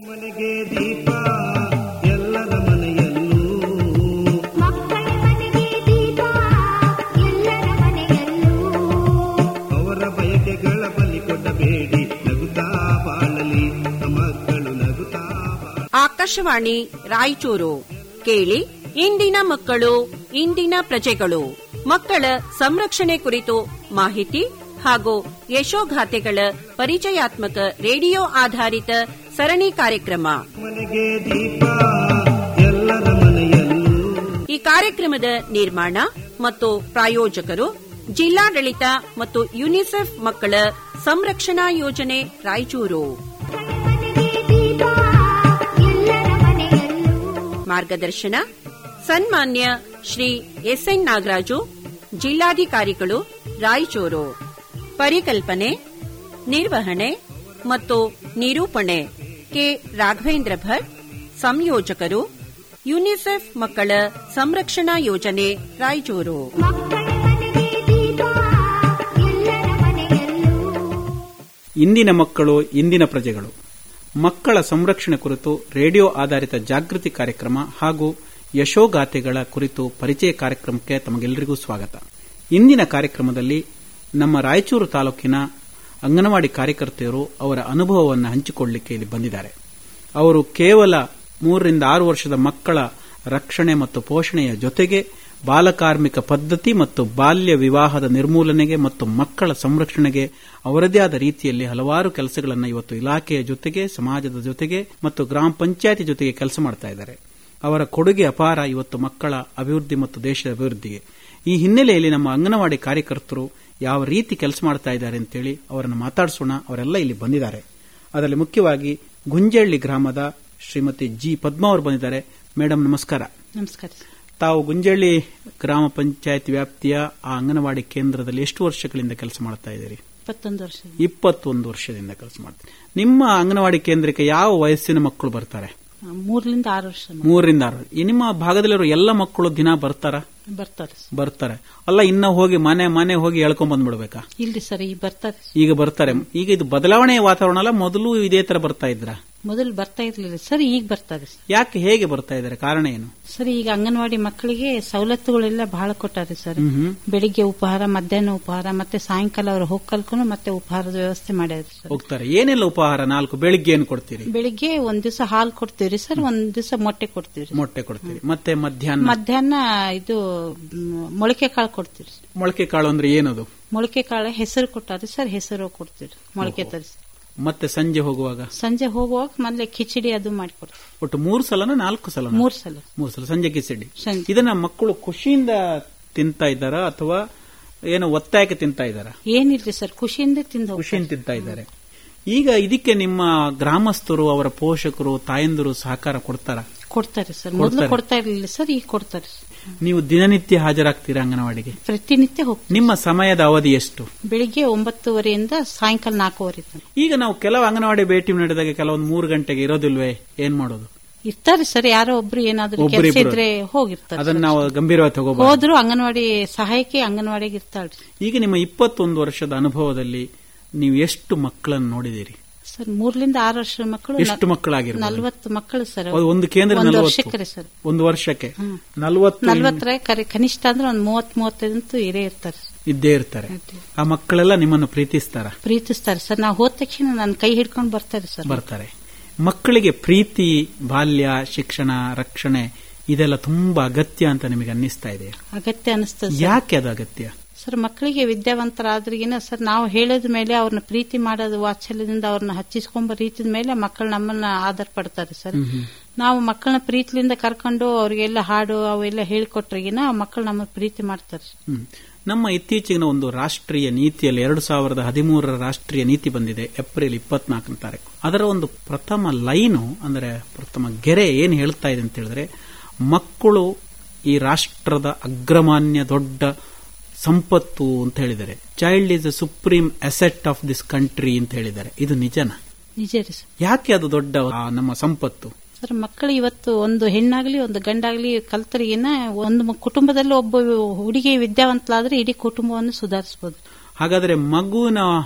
ಮನೆಗೆ ದೀಪ ಎಲ್ಲರ ಮನೆಯಲ್ಲೂ ಮಕ್ಕಳ ಮನೆಗೆ ದೀಪ ಎಲ್ಲರ ಮನೆಯಲ್ಲೂ ಅವರ ಬಯಕೆಗಳ ಬಲಿ ಕೊಡಬೇಡಿ ನಗುತ್ತಾ ಬಾಳಲಿ ಮಕ್ಕಳು ನಗುತ್ತಾ ಬಾಳಲಿ. ಆಕಾಶವಾಣಿ ರಾಯಚೂರು ಕೇಳಿ ಇಂದಿನ ಮಕ್ಕಳು ಇಂದಿನ ಪ್ರಜೆಗಳು ಮಕ್ಕಳ ಸಂರಕ್ಷಣೆ ಕುರಿತು ಮಾಹಿತಿ ಹಾಗೂ ಯಶೋಗಾಥೆಗಳ ಪರಿಚಯಾತ್ಮಕ ರೇಡಿಯೋ ಆಧಾರಿತ ಸರಣಿ ಕಾರ್ಯಕ್ರಮ ಮನೆಗೆ ದೀಪ ಎಲ್ಲರ ಮನೆಯಲ್ಲೂ ಈ ಕಾರ್ಯಕ್ರಮದ ನಿರ್ಮಾಣ ಮತ್ತು ಪ್ರಾಯೋಜಕರು ಜಿಲ್ಲಾಡಳಿತ ಮತ್ತು ಯುನಿಸೆಫ್ ಮಕ್ಕಳ ಸಂರಕ್ಷಣಾ ಯೋಜನೆ ರಾಯಚೂರು ಮನೆಗೆ ದೀಪ ಎಲ್ಲರ ಮನೆಯಲ್ಲೂ ಮಾರ್ಗದರ್ಶನ ಸನ್ಮಾನ್ಯ ಶ್ರೀ ಎಸ್ಎನ್ ನಾಗರಾಜು ಜಿಲ್ಲಾಧಿಕಾರಿಗಳು ರಾಯಚೂರು ಪರಿಕಲ್ಪನೆ ನಿರ್ವಹಣೆ ಮತ್ತು ನಿರೂಪಣೆ ಕೆ ರಾಘವೇಂದ್ರ ಭಟ್ ಸಂಯೋಜಕರು ಯುನಿಸೆಫ್ ಮಕ್ಕಳ ಸಂರಕ್ಷಣಾ ಯೋಜನೆ ರಾಯಚೂರು ಮಕ್ಕಳ ಮನೆಗೆ ದೀಪ ಎಲ್ಲರ ಮನೆಯಲ್ಲೂ ಇಂದಿನ ಮಕ್ಕಳು ಇಂದಿನ ಪ್ರಜೆಗಳು ಮಕ್ಕಳ ಸಂರಕ್ಷಣೆ ಕುರಿತು ರೇಡಿಯೋ ಆಧಾರಿತ ಜಾಗೃತಿ ಕಾರ್ಯಕ್ರಮ ಹಾಗೂ ಯಶೋಗಾಥೆಗಳ ಕುರಿತು ಪರಿಚಯ ಕಾರ್ಯಕ್ರಮಕ್ಕೆ ತಮಗೆಲ್ಲರಿಗೂ ಸ್ವಾಗತ ಇಂದಿನ ಕಾರ್ಯಕ್ರಮದಲ್ಲಿ ನಮ್ಮ ರಾಯಚೂರು ತಾಲೂಕಿನ ಅಂಗನವಾಡಿ ಕಾರ್ಯಕರ್ತೆಯರು ಅವರ ಅನುಭವವನ್ನು ಹಂಚಿಕೊಳ್ಳಲಿಕ್ಕೆ ಇಲ್ಲಿ ಬಂದಿದ್ದಾರೆ ಅವರು ಕೇವಲ ಮೂರರಿಂದ ಆರು ವರ್ಷದ ಮಕ್ಕಳ ರಕ್ಷಣೆ ಮತ್ತು ಪೋಷಣೆಯ ಜೊತೆಗೆ ಬಾಲಕಾರ್ಮಿಕ ಪದ್ಧತಿ ಮತ್ತು ಬಾಲ್ಯ ವಿವಾಹದ ನಿರ್ಮೂಲನೆಗೆ ಮತ್ತು ಮಕ್ಕಳ ಸಂರಕ್ಷಣೆಗೆ ಅವರದೇ ಆದ ರೀತಿಯಲ್ಲಿ ಹಲವಾರು ಕೆಲಸಗಳನ್ನು ಇವತ್ತು ಇಲಾಖೆಯ ಜೊತೆಗೆ ಸಮಾಜದ ಜೊತೆಗೆ ಮತ್ತು ಗ್ರಾಮ ಪಂಚಾಯತಿ ಜೊತೆಗೆ ಕೆಲಸ ಮಾಡ್ತಾ ಇದ್ದಾರೆ ಅವರ ಕೊಡುಗೆ ಅಪಾರ ಇವತ್ತು ಮಕ್ಕಳ ಅಭಿವೃದ್ಧಿ ಮತ್ತು ದೇಶದ ಅಭಿವೃದ್ಧಿಗೆ ಈ ಹಿನ್ನೆಲೆಯಲ್ಲಿ ನಮ್ಮ ಅಂಗನವಾಡಿ ಕಾರ್ಯಕರ್ತರು ಯಾವ ರೀತಿ ಕೆಲಸ ಮಾಡ್ತಾ ಇದ್ದಾರೆ ಅಂತೇಳಿ ಅವರನ್ನು ಮಾತಾಡಿಸೋಣ ಅವರೆಲ್ಲ ಇಲ್ಲಿ ಬಂದಿದ್ದಾರೆ ಅದರಲ್ಲಿ ಮುಖ್ಯವಾಗಿ ಗುಂಜಳ್ಳಿ ಗ್ರಾಮದ ಶ್ರೀಮತಿ ಜಿ ಪದ್ಮಾ ಅವರು ಬಂದಿದ್ದಾರೆ ಮೇಡಮ್ ನಮಸ್ಕಾರ ನಮಸ್ಕಾರ ತಾವು ಗುಂಜಳ್ಳಿ ಗ್ರಾಮ ಪಂಚಾಯತ್ ವ್ಯಾಪ್ತಿಯ ಆ ಅಂಗನವಾಡಿ ಕೇಂದ್ರದಲ್ಲಿ ಎಷ್ಟು ವರ್ಷಗಳಿಂದ ಕೆಲಸ ಮಾಡ್ತಾ ಇದ್ದೀರಿ ಇಪ್ಪತ್ತೊಂದು ವರ್ಷ ಇಪ್ಪತ್ತೊಂದು ವರ್ಷದಿಂದ ಕೆಲಸ ಮಾಡ್ತೀರಿ ನಿಮ್ಮ ಅಂಗನವಾಡಿ ಕೇಂದ್ರಕ್ಕೆ ಯಾವ ವಯಸ್ಸಿನ ಮಕ್ಕಳು ಬರ್ತಾರೆ ಆ, ಮೂರರಿಂದ ಆರು ವರ್ಷ ಮ- ಮೂರರಿಂದ ಆರು ಈ ನಿಮ್ಮ ಭಾಗದಲ್ಲಿರೋ ಎಲ್ಲ ಮಕ್ಕಳು ದಿನ ಬರ್ತಾರ ಬರ್ತಾರೆ ಸರ್. ಬರ್ತಾರೆ ಅಲ್ಲ ಇನ್ನ ಹೋಗಿ ಮನೆ ಮನೆ ಹೋಗಿ ಎಳ್ಕೊಂಡ್ ಬಂದ್ಬಿಡ್ಬೇಕಾ ಇಲ್ರಿ ಸರ್ ಈಗ ಬರ್ತಾರೆ ಈಗ ಬರ್ತಾರೆ ಈಗ ಇದು ಬದಲಾವಣೆಯ ವಾತಾವರಣ ಅಲ್ಲ ಮೊದಲು ಇದೇ ತರ ಬರ್ತಾ ಇದ್ರ ಮೊದಲು ಬರ್ತಾ ಇರ್ಲಿಲ್ಲ ಸರ್ ಈಗ ಬರ್ತಾರೆ ಸರ್. ಯಾಕೆ ಹೇಗೆ ಬರ್ತಾ ಇದ್ದಾರೆ ಕಾರಣ ಏನು ಸರ್ ಈಗ ಅಂಗನವಾಡಿ ಮಕ್ಕಳಿಗೆ ಸವಲತ್ತುಗಳೆಲ್ಲ ಬಹಳ ಕೊಟ್ಟಾರೆ ಸರ್ ಹ್ಮ್ ಹ್ಮ್. ಬೆಳಿಗ್ಗೆ ಉಪಹಾರ ಮಧ್ಯಾಹ್ನ ಉಪಹಾರ ಮತ್ತೆ ಸಾಯಂಕಾಲ ಅವ್ರು ಹೋಗ್ಕಲ್ಕು ಮತ್ತೆ ಉಪಹಾರದ ವ್ಯವಸ್ಥೆ ಮಾಡ್ಯಾರ ಸರ್ ಹೋಗ್ತಾರೆ ಏನೆಲ್ಲ ಉಪಹಾರ ನಾಲ್ಕು ಬೆಳಿಗ್ಗೆ ಏನು ಕೊಡ್ತೀರಿ ಬೆಳಿಗ್ಗೆ ಒಂದ್ ದಿವಸ ಹಾಲು ಕೊಡ್ತೀವ್ರಿ ಸರ್ ಒಂದ್ ದಿವಸ ಮೊಟ್ಟೆ ಕೊಡ್ತೀವ್ರಿ ಮೊಟ್ಟೆ ಕೊಡ್ತೀರಿ ಮತ್ತೆ ಮಧ್ಯಾಹ್ನ ಮಧ್ಯಾಹ್ನ ಇದು ಮ್, ಮೊಳಕೆ ಕಾಳು ಕೊಡ್ತೀವಿ ಮೊಳಕೆ ಕಾಳು ಅಂದ್ರೆ ಏನದು ಮೊಳಕೆ ಕಾಳು ಹೆಸರು ಕೊಟ್ಟಾರೆ ಸರ್ ಹೆಸರು ಕೊಡ್ತೀವಿ ಮೊಳಕೆ ತರಿಸಿ ಮತ್ತೆ ಸಂಜೆ ಹೋಗುವಾಗ ಸಂಜೆ ಹೋಗುವಾಗ ಮೊದ್ಲೇ ಕಿಚಡಿ ಅದು ಮಾಡಿಕೊಡ್ತೀವಿ ಒಟ್ಟು ಮೂರು ಸಲನ ನಾಲ್ಕು ಸಲ ಮೂರ್ ಸಲ ಮೂರು ಸಲ ಸಂಜೆ ಕಿಚಡಿ ಸಂಜೆ. ಇದನ್ನ ಮಕ್ಕಳು ಖುಷಿಯಿಂದ ತಿಂತಾ ಇದ್ದಾರಾ ಅಥವಾ ಏನು ಒತ್ತಾಯಕ್ಕೆ ತಿಂತಾ ಇದ್ದಾರಾ ಏನಿಲ್ರಿ ಸರ್ ಖುಷಿಯಿಂದ ತಿಂದು ಹೋಗ್ತಾರೆ. ಖುಷಿಯಿಂದ ತಿಂತಾ ಇದ್ದಾರೆ ಈಗ ಇದಕ್ಕೆ ನಿಮ್ಮ ಗ್ರಾಮಸ್ಥರು ಅವರ ಪೋಷಕರು ತಾಯಂದಿರು ಸಹಕಾರ ಕೊಡ್ತಾರ ಕೊಡ್ತಾರೆ ಸರ್ ಮೊದಲು ಕೊಡ್ತಾರೆ. ಕೊಡ್ತಾ ಇರ್ಲಿಲ್ಲ ಸರ್ ಈಗ ಕೊಡ್ತಾರೆ ನೀವು ದಿನನಿತ್ಯ ಹಾಜರಾಗ್ತೀರಾ ಅಂಗನವಾಡಿಗೆ ಪ್ರತಿನಿತ್ಯ ಹೋಗ್ತಾರೆ ನಿಮ್ಮ ಸಮಯದ ಅವಧಿ ಎಷ್ಟು ಬೆಳಿಗ್ಗೆ ಒಂಬತ್ತುವರೆಯಿಂದ ಸಾಯಂಕಾಲ ನಾಲ್ಕೂವರೆ ತನಕ ಈಗ ನಾವು ಕೆಲವು ಅಂಗನವಾಡಿ ಭೇಟಿ ನಡೆದಾಗ ಕೆಲವೊಂದು ಮೂರು ಗಂಟೆಗೆ ಇರೋದಿಲ್ವೇ ಏನ್ ಮಾಡೋದು ಇರ್ತಾರೆ ಸರ್ ಯಾರೋ ಒಬ್ರು ಏನಾದ್ರು ಒಬ್ರು ಕೆಲಸ ಇಬ್ರು. ಇದ್ರೆ ಹೋಗಿರ್ತಾರೆ ಅದನ್ನ ಸರ್. ನಾವು ಗಂಭೀರವಾಗಿ ತಗೋಬಹುದು ಹೋದ್ರು ಅಂಗನವಾಡಿ ಸಹಾಯಕಿ ಅಂಗನವಾಡಿಗೆ ಇರ್ತಾಳ್ರಿ ಈಗ ನಿಮ್ಮ ಇಪ್ಪತ್ತೊಂದು ವರ್ಷದ ಅನುಭವದಲ್ಲಿ ನೀವು ಎಷ್ಟು ಮಕ್ಕಳನ್ನು ನೋಡಿದಿರಿ ಸರ್ ಮೂರ್ಲಿಂದ ಆರು ವರ್ಷದ ಮಕ್ಕಳು ಎಷ್ಟು ಮಕ್ಕಳಾಗಿರ್ಬೋದು? ನಲ್ವತ್ತು ಮಕ್ಕಳು ಸರ್ ಅದು ಒಂದು ಕೇಂದ್ರ ಒಂದು ನಲವತ್ತು ವರ್ಷಕ್ಕೆ ರೀ ಸರ್ ಒಂದು ವರ್ಷಕ್ಕೆ ಹ್ಮ್. ನಲವತ್ತು ನಲ್ವತ್ತರ ಕರೆ- ಕನಿಷ್ಠ ಅಂದ್ರೆ ಒಂದ್ ಮೂವತ್ ಮೂವತ್ತೈದಂತೂ ಇರೇ ಇರ್ತಾರೆ ಇದ್ದೇ ಇರ್ತಾರೆ ಅದೇ. ಆ ಮಕ್ಕಳೆಲ್ಲ ನಿಮ್ಮನ್ನು ಪ್ರೀತಿಸ್ತಾರ ಪ್ರೀತಿಸ್ತಾರೆ ಸರ್ ನಾವು ಹೋದ ತಕ್ಷಣ ನನ್ನ ಕೈ ಹಿಡ್ಕೊಂಡು ಬರ್ತಾರೆ ಸರ್ ಬರ್ತಾರೆ ಮಕ್ಕಳಿಗೆ ಪ್ರೀತಿ ಬಾಲ್ಯ ಶಿಕ್ಷಣ ರಕ್ಷಣೆ ಇದೆಲ್ಲ ತುಂಬಾ ಅಗತ್ಯ ಅಂತ ನಿಮಗೆ ಅನ್ನಿಸ್ತಾ ಇದೆ ಅಗತ್ಯ ಅನಿಸ್ತದೆ ಸರ್. ಯಾಕೆ ಅದು ಅಗತ್ಯ ಸರ್ ಮಕ್ಕಳಿಗೆ ವಿದ್ಯಾವಂತರಾದ್ರಿಗಿನ ಸರ್ ನಾವು ಹೇಳಿದ ಮೇಲೆ ಅವ್ರನ್ನ ಪ್ರೀತಿ ಮಾಡೋದು ವಾತ್ಸಲ್ಯದಿಂದ ಅವ್ರನ್ನ ಹಚ್ಚಿಸ್ಕೊಂಬ ರೀತಿದ ಮೇಲೆ ಮಕ್ಕಳು ನಮ್ಮನ್ನ ಆಧಾರ ಪಡ್ತಾರೆ ಸರ್ ನಾವು ಮಕ್ಕಳನ್ನ ಪ್ರೀತಿಲಿಂದ ಕರ್ಕೊಂಡು ಅವ್ರಿಗೆಲ್ಲ ಹಾಡು ಅವೆಲ್ಲ ಹೇಳಿಕೊಟ್ರಿಗಿನ ಮಕ್ಕಳು ನಮ್ಮ ಪ್ರೀತಿ ಮಾಡ್ತಾರೆ ಹ್ಮ್. ನಮ್ಮ ಇತ್ತೀಚಿನ ಒಂದು ರಾಷ್ಟ್ರೀಯ ನೀತಿಯಲ್ಲಿ ಎರಡು ಸಾವಿರದ ಹದಿಮೂರರ ರಾಷ್ಟ್ರೀಯ ನೀತಿ ಬಂದಿದೆ ಏಪ್ರಿಲ್ ಇಪ್ಪತ್ನಾಲ್ಕನೇ ತಾರೀಕು ಅದರ ಒಂದು ಪ್ರಥಮ ಲೈನು ಅಂದ್ರೆ ಪ್ರಥಮ ಗೆರೆ ಏನು ಹೇಳ್ತಾ ಇದೆ ಅಂತ ಹೇಳಿದ್ರೆ ಮಕ್ಕಳು ಈ ರಾಷ್ಟ್ರದ ಅಗ್ರಮಾನ್ಯ ದೊಡ್ಡ ಸಂಪತ್ತು ಅಂತ ಹೇಳಿದ್ದಾರೆ child is a supreme asset of this country ಅಂತ ಹೇಳಿದ್ದಾರೆ ಇದು ನಿಜನ ನಿಜ ರೀ ಸರ್ ಯಾಕೆ ಅದು ದೊಡ್ಡ ಆ, ನಮ್ಮ ಸಂಪತ್ತು ಸರ್ ಮಕ್ಕಳು ಇವತ್ತು ಒಂದು ಹೆಣ್ಣಾಗ್ಲಿ ಒಂದು ಗಂಡಾಗ್ಲಿ ಕಲ್ತರಿಗಿನ ಒಂದು ಮ- ಕುಟುಂಬದಲ್ಲಿ ಒಬ್ಬ ಹುಡುಗಿ ವಿದ್ಯಾವಂತಲಾದ್ರೆ ಇಡೀ ಕುಟುಂಬವನ್ನು ಸುಧಾರಿಸಬಹುದು ಹಾಗಾದ್ರೆ ಮಗುವಿನ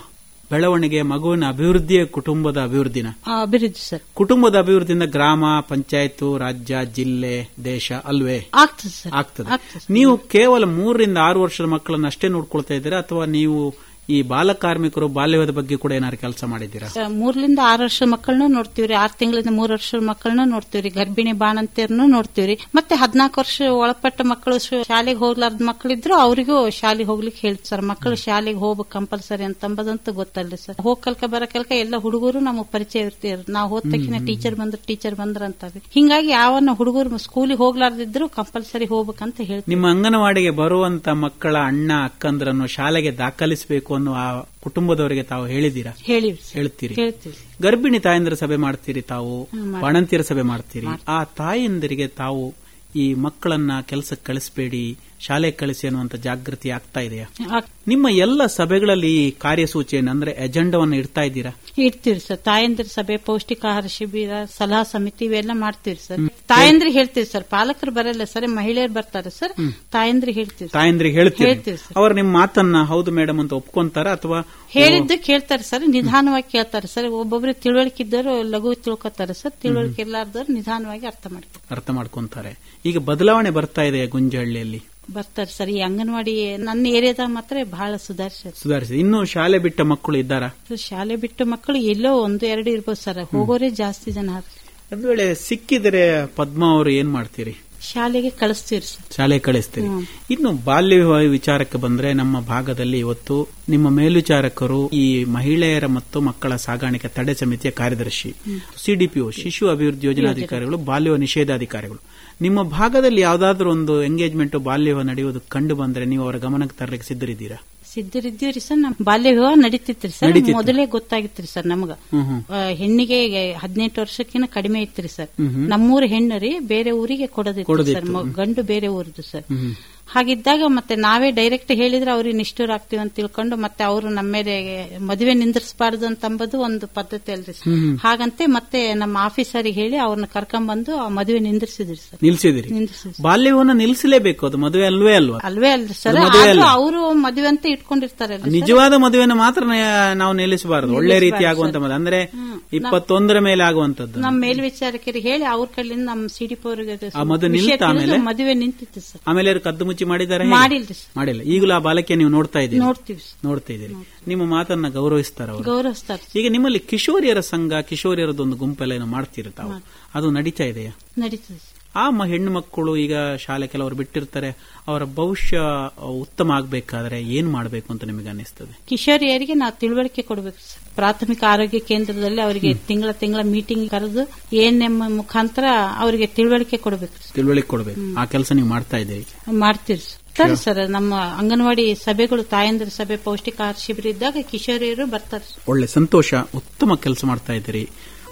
ಬೆಳವಣಿಗೆ ಮಗುವಿನ ಅಭಿವೃದ್ಧಿಯ ಕುಟುಂಬದ ಅಭಿವೃದ್ಧಿನ ಆ, ಅಭಿವೃದ್ಧಿ ಸರ್ ಕುಟುಂಬದ ಅಭಿವೃದ್ಧಿಯಿಂದ ಗ್ರಾಮ ಪಂಚಾಯತ್ ರಾಜ್ಯ ಜಿಲ್ಲೆ ದೇಶ ಅಲ್ವೇ ಆಗ್ತದೆ ಸರ್ ಆಗ್ತದೆ ಆಗ್ತದೆ ನೀವು ಕೇವಲ ಮೂರರಿಂದ ಆರು ವರ್ಷದ ಮಕ್ಕಳನ್ನ ಅಷ್ಟೇ ನೋಡ್ಕೊಳ್ತಾ ಇದ್ದೀರಾ ಅಥವಾ ನೀವು ಈ ಬಾಲ ಕಾರ್ಮಿಕರು ಬಾಲ್ಯದ ಬಗ್ಗೆ ಕೂಡ ಏನಾದ್ರು ಕೆಲಸ ಮಾಡಿದ್ದೀರಾ ಸರ್, ಮೂರ್ಲಿಂದ ಆರು ವರ್ಷದ ಮಕ್ಕಳನ್ನ ನೋಡ್ತೀವ್ರಿ ಆರ್ ತಿಂಗಳಿಂದ ಮೂರ್ ವರ್ಷದ ಮಕ್ಕಳನ್ನ ನೋಡ್ತೀವ್ರಿ ಗರ್ಭಿಣಿ ಬಾಣಂತಿಯರ್ನು ನೋಡ್ತೀವ್ರಿ ಮತ್ತೆ ಹದಿನಾಲ್ಕು ವರ್ಷ ಒಳಪಟ್ಟ ಮಕ್ಕಳು ಶ- ಶಾಲೆಗೆ ಹೋಗ್ಲಾರ್ದ ಮಕ್ಕಳಿದ್ರು ಅವರಿಗೂ ಶಾಲೆಗೆ ಹೋಗ್ಲಿಕ್ಕೆ ಹೇಳ್ತೀವಿ ಸರ್ ಮಕ್ಕಳು ಶಾಲೆಗೆ ಹೋಗ್ಬೇಕು ಕಂಪಲ್ಸರಿ ಅಂತಂಬುದಂತ ಗೊತ್ತಲ್ರಿ ಸರ್ ಹೋಗ್ ಕಲ್ಕ ಬರಕಲ್ಕ ಎಲ್ಲ ಹುಡುಗರು ನಮಗ್ ಪರಿಚಯ ಇರ್ತೀರಿ ನಾವು ಹೋದ ತಕ್ಷಣ ಟೀಚರ್ ಬಂದ್ರ ಟೀಚರ್ ಬಂದ್ರ ಅಂತಾರೆ ಹಿಂಗಾಗಿ ಯಾವನ್ನ ಹುಡುಗರು ಸ್ಕೂಲಿಗೆ ಹೋಗ್ಲಾರ್ದಿದ್ರು ಕಂಪಲ್ಸರಿ ಹೋಗ್ಬೇಕಂತ ಹೇಳ್ತೀವಿ ನಿಮ್ಮ ಅಂಗನವಾಡಿಗೆ ಬರುವಂತ ಮಕ್ಕಳ ಅಣ್ಣ ಅಕ್ಕಂದ್ರನ್ನು ಶಾಲೆಗೆ ದಾಖಲಿಸಬೇಕು ಅನ್ನೋ ಆ ಕುಟುಂಬದವರಿಗೆ ತಾವು ಹೇಳಿದ್ದೀರಾ ಹೇಳಿವಿ ಸರ್ ಹೇಳ್ತೀರಿ ಹೇಳ್ತೀವಿ ಗರ್ಭಿಣಿ ತಾಯಂದಿರ ಸಭೆ ಮಾಡ್ತೀರಿ ತಾವು ಹ್ಮ್, ಬಾಣಂತಿಯರ ಸಭೆ ಮಾಡ್ತೀರಿ ಆ ತಾಯಂದಿರಿಗೆ ತಾವು ಈ ಮಕ್ಕಳನ್ನ ಕೆಲಸಕ್ಕೆ ಕಳಿಸಬೇಡಿ ಶಾಲೆಗೆ ಕಳಿಸಿ ಅನ್ನುವಂತ ಜಾಗೃತಿ ಆಗ್ತಾ ಇದೆಯಾ ಆಗ್- ನಿಮ್ಮ ಎಲ್ಲ ಸಭೆಗಳಲ್ಲಿ ಈ ಕಾರ್ಯಸೂಚಿಯನ್ನು ಅಂದ್ರೆ ಎಜೆಂಡವನ್ನು ಇಡ್ತಾ ಇದ್ದೀರಾ ಇಡ್ತೀವಿ ಸರ್ ತಾಯಂದಿರ ಸಭೆ ಪೌಷ್ಟಿಕಾಹಾರ ಶಿಬಿರ ಸಲಹಾ ಸಮಿತಿ ಇವೆಲ್ಲ ಮಾಡ್ತೀವಿ ಸರ್ ತಾಯಂದ್ರಿಗೆ ಹೇಳ್ತೀವಿ ಸರ್ ಪಾಲಕರು ಬರಲ್ಲ ಸರ್ ಮಹಿಳೆಯರು ಬರ್ತಾರೆ ಸರ್ ತಾಯಂದ್ರಿಗೆ ಹೇಳ್ತೀವಿ ಸರ್. ತಾಯಂದ್ರಿಗೆ ಹೇಳ್ತೀರಿ ಹೇಳ್ತೀವಿ ಸರ್. ಅವ್ರು ನಿಮ್ಮ ಮಾತನ್ನ ಹೌದು ಮೇಡಮ್ ಅಂತ ಒಪ್ಕೊಂತಾರ ಅಥವಾ ಹೇಳಿದ್ದು ಕೇಳ್ತಾರೆ ಸರ್ ನಿಧಾನವಾಗಿ ಕೇಳ್ತಾರೆ ಸರ್ ಒಬ್ಬೊಬ್ರು ತಿಳುವಳಿಕೆ ಇದ್ದವರು ಲಘು ತಿಳ್ಕೊತಾರೆ ಸರ್ ತಿಳುವಳಿಕೆ ಇಲ್ಲಾರ್ದವ್ರು ನಿಧಾನವಾಗಿ ಅರ್ಥ ಮಾಡ್ತಾರೆ ಅರ್ಥ ಮಾಡ್ಕೊಂತಾರೆ ಈಗ ಬದಲಾವಣೆ ಬರ್ತಾ ಇದೆ ಗುಂಜಹಳ್ಳಿಯಲ್ಲಿ ಬರ್ತಾರೆ ಸರ್ ಈ ಅಂಗನವಾಡಿ ನನ್ನ ಏರಿಯಾದಾಗ ಮಾತ್ರ ಬಹಳ ಸುಧಾರಿಸ ಸುಧಾರಿಸಿದೆ ಇನ್ನು ಶಾಲೆ ಬಿಟ್ಟ ಮಕ್ಕಳು ಇದ್ದಾರಾ ಶಾಲೆ ಬಿಟ್ಟು ಮಕ್ಕಳು ಎಲ್ಲೋ ಒಂದು ಎರಡು ಇರ್ಬೋದು ಸರ್ ಹೋಗೋರೇ ಜಾಸ್ತಿ ಜನ ಆದ್ರೆ. ಒಂದ್ ವೇಳೆ ಸಿಕ್ಕಿದರೆ ಪದ್ಮ ಅವರು ಏನ್ ಮಾಡ್ತೀರಿ ಶಾಲೆಗೆ ಕಳಿಸ್ತೀವಿ ಸರ್ ಶಾಲೆ ಕಳಿಸ್ತೀರಿ ಹ್ಮ್. ಇನ್ನು ಬಾಲ್ಯ ವಿವಾಹ ವಿಚಾರಕ್ಕೆ ಬಂದ್ರೆ ನಮ್ಮ ಭಾಗದಲ್ಲಿ ಇವತ್ತು ನಿಮ್ಮ ಮೇಲ್ವಿಚಾರಕರು ಈ ಮಹಿಳೆಯರ ಮತ್ತು ಮಕ್ಕಳ ಸಾಗಾಣಿಕೆ ತಡೆ ಸಮಿತಿಯ ಕಾರ್ಯದರ್ಶಿ ಸಿಡಿಪಿಒ ಶಿಶು ಅಭಿವೃದ್ಧಿ ಯೋಜನಾಧಿಕಾರಿಗಳು ಬಾಲ್ಯ ವಿವಾಹ ನಿಷೇಧಾಧಿಕಾರಿಗಳು ನಿಮ್ಮ ಭಾಗದಲ್ಲಿ ಯಾವ್ದಾದ್ರು ಒಂದು ಎಂಗೇಜ್ಮೆಂಟ್ ಬಾಲ್ಯ ವಿವಾಹ ನಡೆಯುವುದು ಕಂಡು ಬಂದ್ರೆ ನೀವು ಅವರ ಗಮನಕ್ಕೆ ತರಲಿಕ್ಕೆ ಸಿದ್ಧರಿದ್ದೀರಾ ಸಿದ್ಧರಿದ್ದೀವ್ರಿ ಸರ್ ನಮ್ ಬಾಲ್ಯ ವಿವಾಹ ನಡೀತಿತ್ರಿ ಸರ್ ನಡೀತಿತ್ತು. ಮೊದಲೇ ಗೊತ್ತಾಗಿತ್ರಿ ಸರ್ ನಮಗ ಹ್ಮ್ ಹ್ಮ್ ಆ, ಹೆಣ್ಣಿಗೆ ಹದಿನೆಂಟು ವರ್ಷಕ್ಕಿಂತ ಕಡಿಮೆ ಇತ್ರಿ ಸರ್ ಹ್ಮ್ ಹ್ಮ್. ನಮ್ಮೂರ ಹೆಣ್ಣು ರೀ ಬೇರೆ ಊರಿಗೆ ಕೊಡೋದಿತ್ತು ಕೊಡೋದಿತ್ತು. ಸರ್ ಮ- ಗಂಡು ಬೇರೆ ಊರದು ಸರ್ ಹ್ಮ್ ಹ್ಮ್. ಹಾಗಿದ್ದಾಗ ಮತ್ತೆ ನಾವೇ ಡೈರೆಕ್ಟ್ ಹೇಳಿದ್ರೆ ಅವ್ರಿಗೆ ನಿಷ್ಠೂರ ಆಗ್ತೀವಿ ಅಂತ ತಿಳ್ಕೊಂಡು ಮತ್ತೆ ಅವರು ನಮ್ಮ ಮೇಲೆ ಮದುವೆ ನಿಂದ್ರಿಸಬಾರ್ದು ಅಂತ ಅಂಬುದು ಒಂದು ಪದ್ಧತಿ ಅಲ್ರಿ ಸರ್ ಹ್ಮ್. ಹಾಗಂತೆ ಮತ್ತೆ ನಮ್ಮ ಆಫೀಸರಿಗೆ ಹೇಳಿ ಅವ್ರನ್ನ ಕರ್ಕೊಂಡ್ಬಂದು ಆ ಮದುವೆ ನಿಂದ್ರಿಸಿದ್ರಿ ಸರ್ ನಿಲ್ಸಿದಿರಿ ನಿಂದ್ರಿಸಿದ್ರಿ ಬಾಲ್ಯ ವಿವಾಹ ನಿಲ್ಲಿಸಲೇಬೇಕು ಅದು ಮದುವೆ ಅಲ್ವೇ ಅಲ್ವಾ ಅಲ್ವೇ ಅಲ್ರಿ ಸರ್ ಅದು ಮದುವೆ ಅಲ್ಲ. ಅವರು ಮದುವೆ ಅಂತ ಇಟ್ಕೊಂಡಿರ್ತಾರಲ್ಲ ಸರ್. ನಿಜವಾದ ಮದುವೆನ ಮಾತ್ರ ನ- ನಾವು ನಿಲ್ಲಿಸಬಾರದು ಒಳ್ಳೆ ರೀತಿ ಆಗುವಂತ ಮದುವೆ ಅಂದ್ರೆ ಇಪ್ಪತ್ತೊಂದರ ಮೇಲೆ ಆಗುವಂತದ್ದು ನಮ್ಮ ಮೇಲ್ವಿಚಾರಕರಿಗೆ ಹೇಳಿ ಅವ್ರ ಕಡೆಯಿಂದ ನಮ್ಮ ಸಿಡಿಪಿ ಅವರಿಗೆ ಆ ಮದುವೆ ನಿಲ್ತಾ ಆಮೇಲೆ? ಮದುವೆ ನಿಂತಿತ್ತು ಸರ್ ಆಮೇಲೆ ಅವ್ರು ಕದ್ದು ಮುಚ್ಚಿ ಮಾಡಿದ್ದಾರೆ ಮಾಡಿಲ್ರಿ ಸರ್ ಮಾಡಿಲ್ಲ ಈಗಲೂ ಆ ಬಾಲಕ್ಕೆ ನೀವು ನೋಡ್ತಾ ಇದ್ದೀರಿ ನೋಡ್ತೀವಿ ಸರ್ ನೋಡ್ತಾ ಇದ್ದೀರಿ ನಿಮ್ಮ ಮಾತನ್ನ ಗೌರವಿಸ್ತಾರ ಅವರು ಗೌರವಿಸ್ತಾರೆ ಈಗ ನಿಮ್ಮಲ್ಲಿ ಕಿಶೋರಿಯರ ಸಂಘ ಕಿಶೋರಿಯರದೊಂದು ಗುಂಪೆಲ್ಲ ಏನೋ ಮಾಡ್ತೀರ ತಾವು ಅದು ನಡೀತಾ ಇದೆಯಾ ನಡೀತದೆ ಸರ್. ಆ ಮ- ಹೆಣ್ಣು ಮಕ್ಕಳು ಈಗ ಶಾಲೆ ಕೆಲವರು ಬಿಟ್ಟಿರ್ತಾರೆ ಅವರ ಭವಿಷ್ಯ ಉತ್ತಮ ಆಗ್ಬೇಕಾದ್ರೆ ಏನ್ ಮಾಡಬೇಕು ಅಂತ ನಿಮಗೆ ಅನಿಸ್ತದೆ ಕಿಶೋರಿಯರಿಗೆ ನಾವು ತಿಳುವಳಿಕೆ ಕೊಡಬೇಕು ಸರ್ ಪ್ರಾಥಮಿಕ ಆರೋಗ್ಯ ಕೇಂದ್ರದಲ್ಲಿ ಅವರಿಗೆ ತಿಂಗಳ ತಿಂಗಳ ಮೀಟಿಂಗ್ ಕರೆದು ಎಎನ್ಎಂ ಮುಖಾಂತರ ಅವರಿಗೆ ತಿಳುವಳಿಕೆ ಕೊಡಬೇಕು ಸರ್. ತಿಳುವಳಿಕೆ ಕೊಡಬೇಕು ಆ ಕೆಲಸ ನೀವು ಮಾಡ್ತಾ ಇದ್ದೀರಿ ಮಾಡ್ತೀವಿ ಸರ್ ಬರ್ತಾರೆ ಸರ್ ನಮ್ಮ ಅಂಗನವಾಡಿ ಸಭೆಗಳು ತಾಯಂದ್ರ ಸಭೆ ಪೌಷ್ಟಿಕಾಹಾರ ಶಿಬಿರ ಇದ್ದಾಗ ಕಿಶೋರಿಯರು ಬರ್ತಾರೆ ಸರ್. ಒಳ್ಳೆ ಸಂತೋಷ ಉತ್ತಮ ಕೆಲಸ ಮಾಡ್ತಾ ಇದ್ದೀರಿ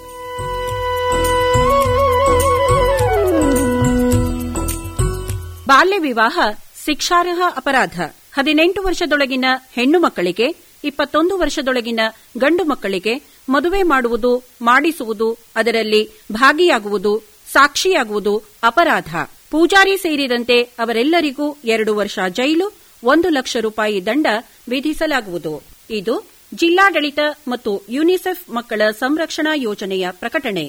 ಬಾಲ್ಯ ವಿವಾಹ ಶಿಕ್ಷಾರ್ಹ ಅಪರಾಧ ಹದಿನೆಂಟು ವರ್ಷದೊಳಗಿನ ಹೆಣ್ಣು ಮಕ್ಕಳಿಗೆ ಇಪ್ಪತ್ತೊಂದು ವರ್ಷದೊಳಗಿನ ಗಂಡು ಮಕ್ಕಳಿಗೆ ಮದುವೆ ಮಾಡುವುದು ಮಾಡಿಸುವುದು ಅದರಲ್ಲಿ ಭಾಗಿಯಾಗುವುದು ಸಾಕ್ಷಿಯಾಗುವುದು ಅಪರಾಧ ಪೂಜಾರಿ ಸೇರಿದಂತೆ ಅವರೆಲ್ಲರಿಗೂ ಎರಡು ವರ್ಷ ಜೈಲು ಒಂದು ಲಕ್ಷ ರೂಪಾಯಿ ದಂಡ ವಿಧಿಸಲಾಗುವುದು ಇದು ಜಿಲ್ಲಾಡಳಿತ ಮತ್ತು ಯುನಿಸೆಫ್ ಮಕ್ಕಳ ಸಂರಕ್ಷಣಾ ಯೋಜನೆಯ ಪ್ರಕಟಣೆ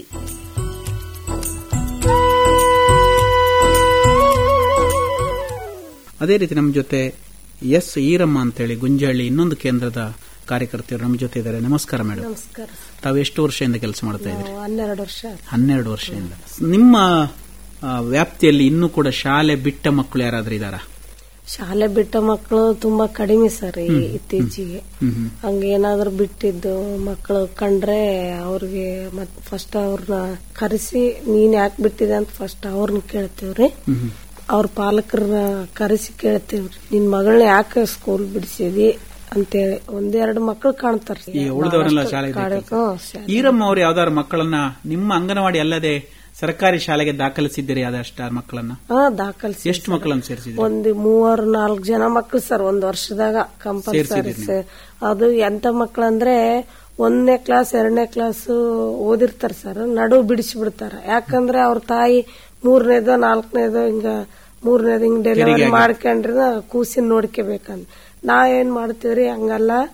ಅದೇ ರೀತಿ ನಮ್ಮ ಜೊತೆ ಎಸ್ ಈರಮ್ಮ ಅಂತೇಳಿ ಗುಂಜಹಳ್ಳಿ ಇನ್ನೊಂದು ಕೇಂದ್ರದ ಕಾರ್ಯಕರ್ತರು ನಮ್ಮ ಜೊತೆ ಇದ್ದಾರೆ ನಮಸ್ಕಾರ ಮೇಡಮ್ ನಮಸ್ಕಾರ ತಾವು ಎಷ್ಟು ವರ್ಷದಿಂದ ಕೆಲಸ ಮಾಡ್ತಾ ಇದ್ದೀರಿ ನಾವು ಹನ್ನೆರಡು ವರ್ಷ ಹನ್ನೆರಡು ವರ್ಷದಿಂದ ನಿಮ್ಮ ಆ, ವ್ಯಾಪ್ತಿಯಲ್ಲಿ ಇನ್ನೂ ಕೂಡ ಶಾಲೆ ಬಿಟ್ಟ ಮಕ್ಕಳು ಯಾರಾದ್ರೂ ಇದ್ದಾರಾ ಶಾಲೆ ಬಿಟ್ಟ ಮಕ್ಕಳು ತುಂಬಾ ಕಡಿಮೆ ಸರ್ ಈ ಇತ್ತೀಚೆಗೆ ಹ್ಮ್ ಹ್ಮ್. ಹಂಗೇನಾದ್ರೂ ಬಿಟ್ಟಿದ್ದು ಮಕ್ಕಳು ಕಂಡ್ರೆ ಅವ್ರಿಗೆ ಮತ್ ಫಸ್ಟ್ ಅವ್ರನ್ನ ಕರೆಸಿ ನೀನ್ ಯಾಕೆ ಬಿಟ್ಟಿದೆ ಅಂತ ಫಸ್ಟ್ ಅವ್ರನ್ನ ಕೇಳ್ತೇವ್ರಿ ಹ್ಮ್ ಹ್ಮ್. ಅವ್ರ ಪಾಲಕರನ್ನ ಕರೆಸಿ ಕೇಳ್ತೇವ್ರಿ ನಿನ್ ಮಗಳನ್ನ ಯಾಕೆ ಸ್ಕೂಲ್ ಬಿಡಿಸಿದಿ ಅಂತೇಳಿ ಒಂದೆರಡು ಮಕ್ಕಳು ಕಾಣ್ತಾರ ಈ ಉಳಿದವರೆಲ್ಲ ಶಾಲೆಗೆ ಈರಮ್ಮ ಅವರು ಯಾವ್ದಾದ್ರು ಮಕ್ಕಳನ್ನ ನಿಮ್ಮ ಅಂಗನವಾಡಿ ಅಲ್ಲದೆ ಸರ್ಕಾರಿ ಶಾಲೆಗೆ ದಾಖಲಿಸಿದ್ದೀರಿ ಅದಷ್ಟ ಮಕ್ಕಳನ್ನ ಹಾ ದಾಖಲಿಸಿ ಎಷ್ಟು ಮಕ್ಕಳನ್ನು ಸೇರಿಸಿದ್ರಿ ಒಂದು ಮೂವರು ನಾಲ್ಕು ಜನ ಮಕ್ಳು ಸರ್ ಒಂದ್ ವರ್ಷದಾಗ ಕಂಪಲ್ಸರಿ ಸೇರ್ಸಿದ್ದೀರಿ ಅದು ಎಂತ ಮಕ್ಳಂದ್ರೆ ಒಂದನೇ ಕ್ಲಾಸ್ ಎರಡನೇ ಕ್ಲಾಸ್ ಓದಿರ್ತಾರ ಸರ್ ನಡು ಬಿಡಿಸಿ ಬಿಡ್ತಾರ ಯಾಕಂದ್ರೆ ಅವ್ರ ತಾಯಿ ಮೂರನೇದೋ ನಾಲ್ಕನೇದೋ ಹಿಂಗ ಮೂರನೇದು ಹಿಂಗ್ ಡೆಲಿವರಿ ಮಾಡ್ಕೊಂಡ್ರೆ ಕೂಸಿನ ನೋಡ್ಕೋಬೇಕಂತ ನಾವ್ ಏನ್ ಮಾಡ್ತೀವ್ರಿ ಹಂಗಲ್ಲ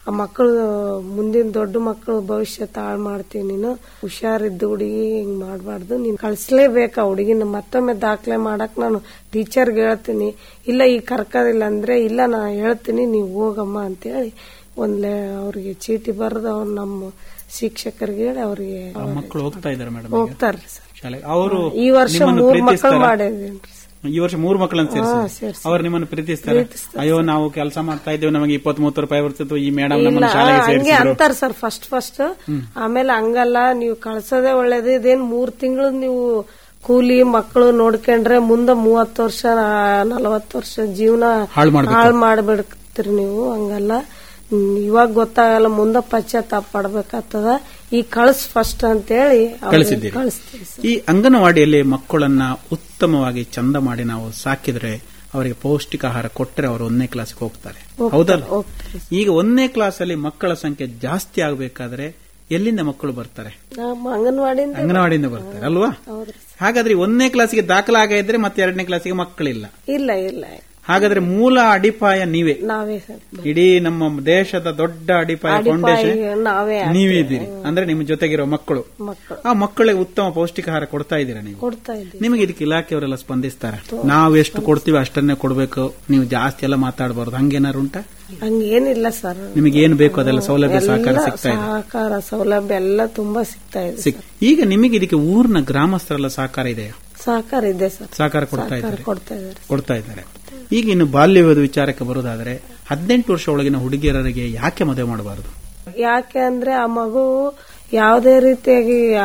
ಆ ಮಕ್ಕಳು ಮುಂದಿನ ದೊಡ್ಡ ಮಕ್ಕಳು ಭವಿಷ್ಯ ತಾಳ್ ಮಾಡ್ತೀವಿ ನೀನು ಹುಷಾರಿದ್ದು ಹುಡುಗಿ ಹಿಂಗ್ ಮಾಡ್ಬಾರ್ದು ನೀನ್ ಕಳ್ಸ್ಲೇಬೇಕು ಆ ಹುಡುಗಿನ ಮತ್ತೊಮ್ಮೆ ದಾಖಲೆ ಮಾಡಕ್ ನಾನು ಟೀಚರ್ಗೆ ಹೇಳ್ತೀನಿ ಇಲ್ಲ ಈಗ ಕರ್ಕೋದಿಲ್ಲ ಅಂದ್ರೆ ಇಲ್ಲ ನಾ ಹೇಳ್ತೀನಿ ನೀವು ಹೋಗಮ್ಮ ಅಂತೇಳಿ ಒಂದ್ಲೆ ಅವ್ರಿಗೆ ಚೀಟಿ ಬರೆದು ಅವ್ರು ನಮ್ಮ ಶಿಕ್ಷಕರಿಗೆ ಹೇಳಿ ಅವ್ರಿಗೆ ಆ ಮಕ್ಕಳು ಹೋಗ್ತಾ ಇದ್ದಾರೆ ಮೇಡಮ್ ಹೋಗ್ತಾರ್ರಿ ಸರ್ ಶಾಲೆಗೆ ಅವರು ಈ ವರ್ಷ ನಿಮ್ಮನ್ನು ಮೂರ್ ಮಕ್ಕಳು ಪ್ರೀತಿಸ್ತಾರಾ? ಮಾಡಿದೇನ್ರಿ ಸರ್ ಈ ವರ್ಷ ಮೂರು ಮಕ್ಕಳನ್ನು ಸೇರಿಸಿ ಸೇರ್ಸಿ. ಅವ್ರು ನಿಮ್ಮನ್ನು ಪ್ರೀತಿಸ್ತಾರೆ ಅಯ್ಯೋ ನಾವು ಕೆಲಸ ಮಾಡ್ತಾ ಇದ್ದೇವೆ ನಮಗೆ ಇಪ್ಪತ್ತ್ ಮೂವತ್ತು ರೂಪಾಯಿ ಬರ್ತಿತ್ತು ಈ ಮೇಡಮ್ ನಮ್ಮನ್ನು ಇಲ್ಲ ಶಾಲೆಗೆ ಹಂಗೆ ಸೇರಿಸಿದ್ರು ಅಂತಾರ ಸರ್ ಫಸ್ಟ್ ಫಸ್ಟ್ ಆಮೇಲೆ ಹಂಗಲ್ಲ ನೀವು ಕಳ್ಸೋದೇ ಒಳ್ಳೇದು ಇದೇನ್ ಮೂರ್ ತಿಂಗಳು ನೀವು ಕೂಲಿ ಮಕ್ಕಳು ನೋಡ್ಕೊಂಡ್ರೆ ಮುಂದೆ ಮೂವತ್ತು ವರ್ಷ ನಲವತ್ತು ವರ್ಷ ಜೀವನ ಹಾಳ್ ಮಾಡ್ಬೇಕು. ಹಾಳು ಮಾಡ್ಬಿಡ್ತೀರಿ ನೀವು ಹಂಗಲ್ಲ ಹ್ಮ್, ಇವಾಗ ಗೊತ್ತಾಗಲ್ಲ ಮುಂದೆ ಪಶ್ಚಾತ್ತಾಪ ಪಡ್ಬೇಕಾಗ್ತದ ಈ ಕಳ್ಸ್ ಫಸ್ಟ್ ಅಂತೇಳಿ ಅವ್ರಿಗೆ ಕಳಿಸಿದ್ದೀರಿ ಕಳಿಸ್ತೀವಿ ಸರ್ ಈ ಅಂಗನವಾಡಿಯಲ್ಲಿ ಮಕ್ಕಳನ್ನ ಉತ್ತಮವಾಗಿ ಚಂದ ಮಾಡಿ ನಾವು ಸಾಕಿದ್ರೆ ಅವರಿಗೆ ಪೌಷ್ಟಿಕ ಆಹಾರ ಕೊಟ್ಟರೆ ಅವರು ಒಂದನೇ ಕ್ಲಾಸ್ಗೆ ಹೋಗ್ತಾರೆ ಹೌದಲ್ಲ ಹೋಗ್ತಾರೆ ಈಗ ಒಂದನೇ ಕ್ಲಾಸ್ ಅಲ್ಲಿ ಮಕ್ಕಳ ಸಂಖ್ಯೆ ಜಾಸ್ತಿ ಆಗಬೇಕಾದ್ರೆ ಎಲ್ಲಿಂದ ಮಕ್ಕಳು ಬರ್ತಾರೆ ನಮ್ಮ ಅಂಗನವಾಡಿಯಿಂದ ಅಂಗನವಾಡಿಯಿಂದ ಬರ್ತಾರೆ ಅಲ್ವಾ ಹೌದ್ರಿ ಹಾಗಾದ್ರೆ ಈ ಒಂದನೇ ಕ್ಲಾಸಿಗೆ ದಾಖಲಾಗ ಇದ್ರೆ ಮತ್ತೆ ಎರಡನೇ ಕ್ಲಾಸಿಗೆ ಮಕ್ಕಳಿಲ್ಲ ಇಲ್ಲ ಇಲ್ಲ ಹಾಗಾದ್ರೆ ಮೂಲ ಅಡಿಪಾಯ ನೀವೇ ನಾವೇ ಸರ್ ಇಡೀ ನಮ್ಮ ದೇಶದ ದೊಡ್ಡ ಅಡಿಪಾಯ ಫೌಂಡೇಶನ್ ಅಡಿಪಾಯ ನಾವೇ ನೀವೇ ಇದ್ದೀರಿ ಅಂದ್ರೆ ನಿಮ್ಮ ಜೊತೆಗಿರೋ ಮಕ್ಕಳು ಮಕ್ಕಳು ಆ ಮಕ್ಕಳಿಗೆ ಉತ್ತಮ ಪೌಷ್ಟಿಕಾಹಾರ ಕೊಡ್ತಾ ಇದ್ದೀರಾ ನೀವು ಕೊಡ್ತಾ ಇದ್ದೀವಿ ನಿಮಗೆ ಇದಕ್ಕೆ ಇಲಾಖೆಯವರೆಲ್ಲ ಸ್ಪಂದಿಸ್ತಾರೆ ನಾವು ಎಷ್ಟು ಕೊಡ್ತೀವಿ ಅಷ್ಟನ್ನೇ ಕೊಡಬೇಕು ನೀವು ಜಾಸ್ತಿ ಎಲ್ಲ ಮಾತಾಡಬಾರ್ದು ಹಂಗೇನಾರು ಉಂಟಾ ಹಂಗೇನಿಲ್ಲ ಸರ್ ನಿಮಗೆ ಏನು ಬೇಕು ಅದೆಲ್ಲ ಸೌಲಭ್ಯ ಸಹಕಾರ ಎಲ್ಲ ಸಿಗ್ತಾ ಇದೆ ಸಹಕಾರ ಸೌಲಭ್ಯ ಎಲ್ಲ ತುಂಬಾ ಸಿಗ್ತಾ ಇದೆ ಸಿಗ್- ಈಗ ನಿಮಗೆ ಇದಕ್ಕೆ ಊರಿನ ಗ್ರಾಮಸ್ಥರೆಲ್ಲ ಸಹಕಾರ ಇದೆಯಾ ಸಹಕಾರ ಇದೆ ಸರ್ ಸಹಕಾರ ಕೊಡ್ತಾ ಸಹಕಾರ ಇದ್ದಾರೆ ಕೊಡ್ತಾ ಇದ್ದಾರೆ ಕೊಡ್ತಾ ಇದ್ದಾರೆ ಈಗ ಇನ್ನು ಬಾಲ್ಯ ವಿವಾದ ವಿಚಾರಕ್ಕೆ ಬರೋದಾದ್ರೆ ಹದಿನೆಂಟು ವರ್ಷ ಒಳಗಿನ ಹುಡುಗಿಯರಿಗೆ ಯಾಕೆ ಮದುವೆ ಮಾಡಬಾರದು ಯಾಕೆ ಅಂದ್ರೆ ಆ ಮಗು ಯಾವುದೇ ರೀತಿಯಾಗಿ ಆ,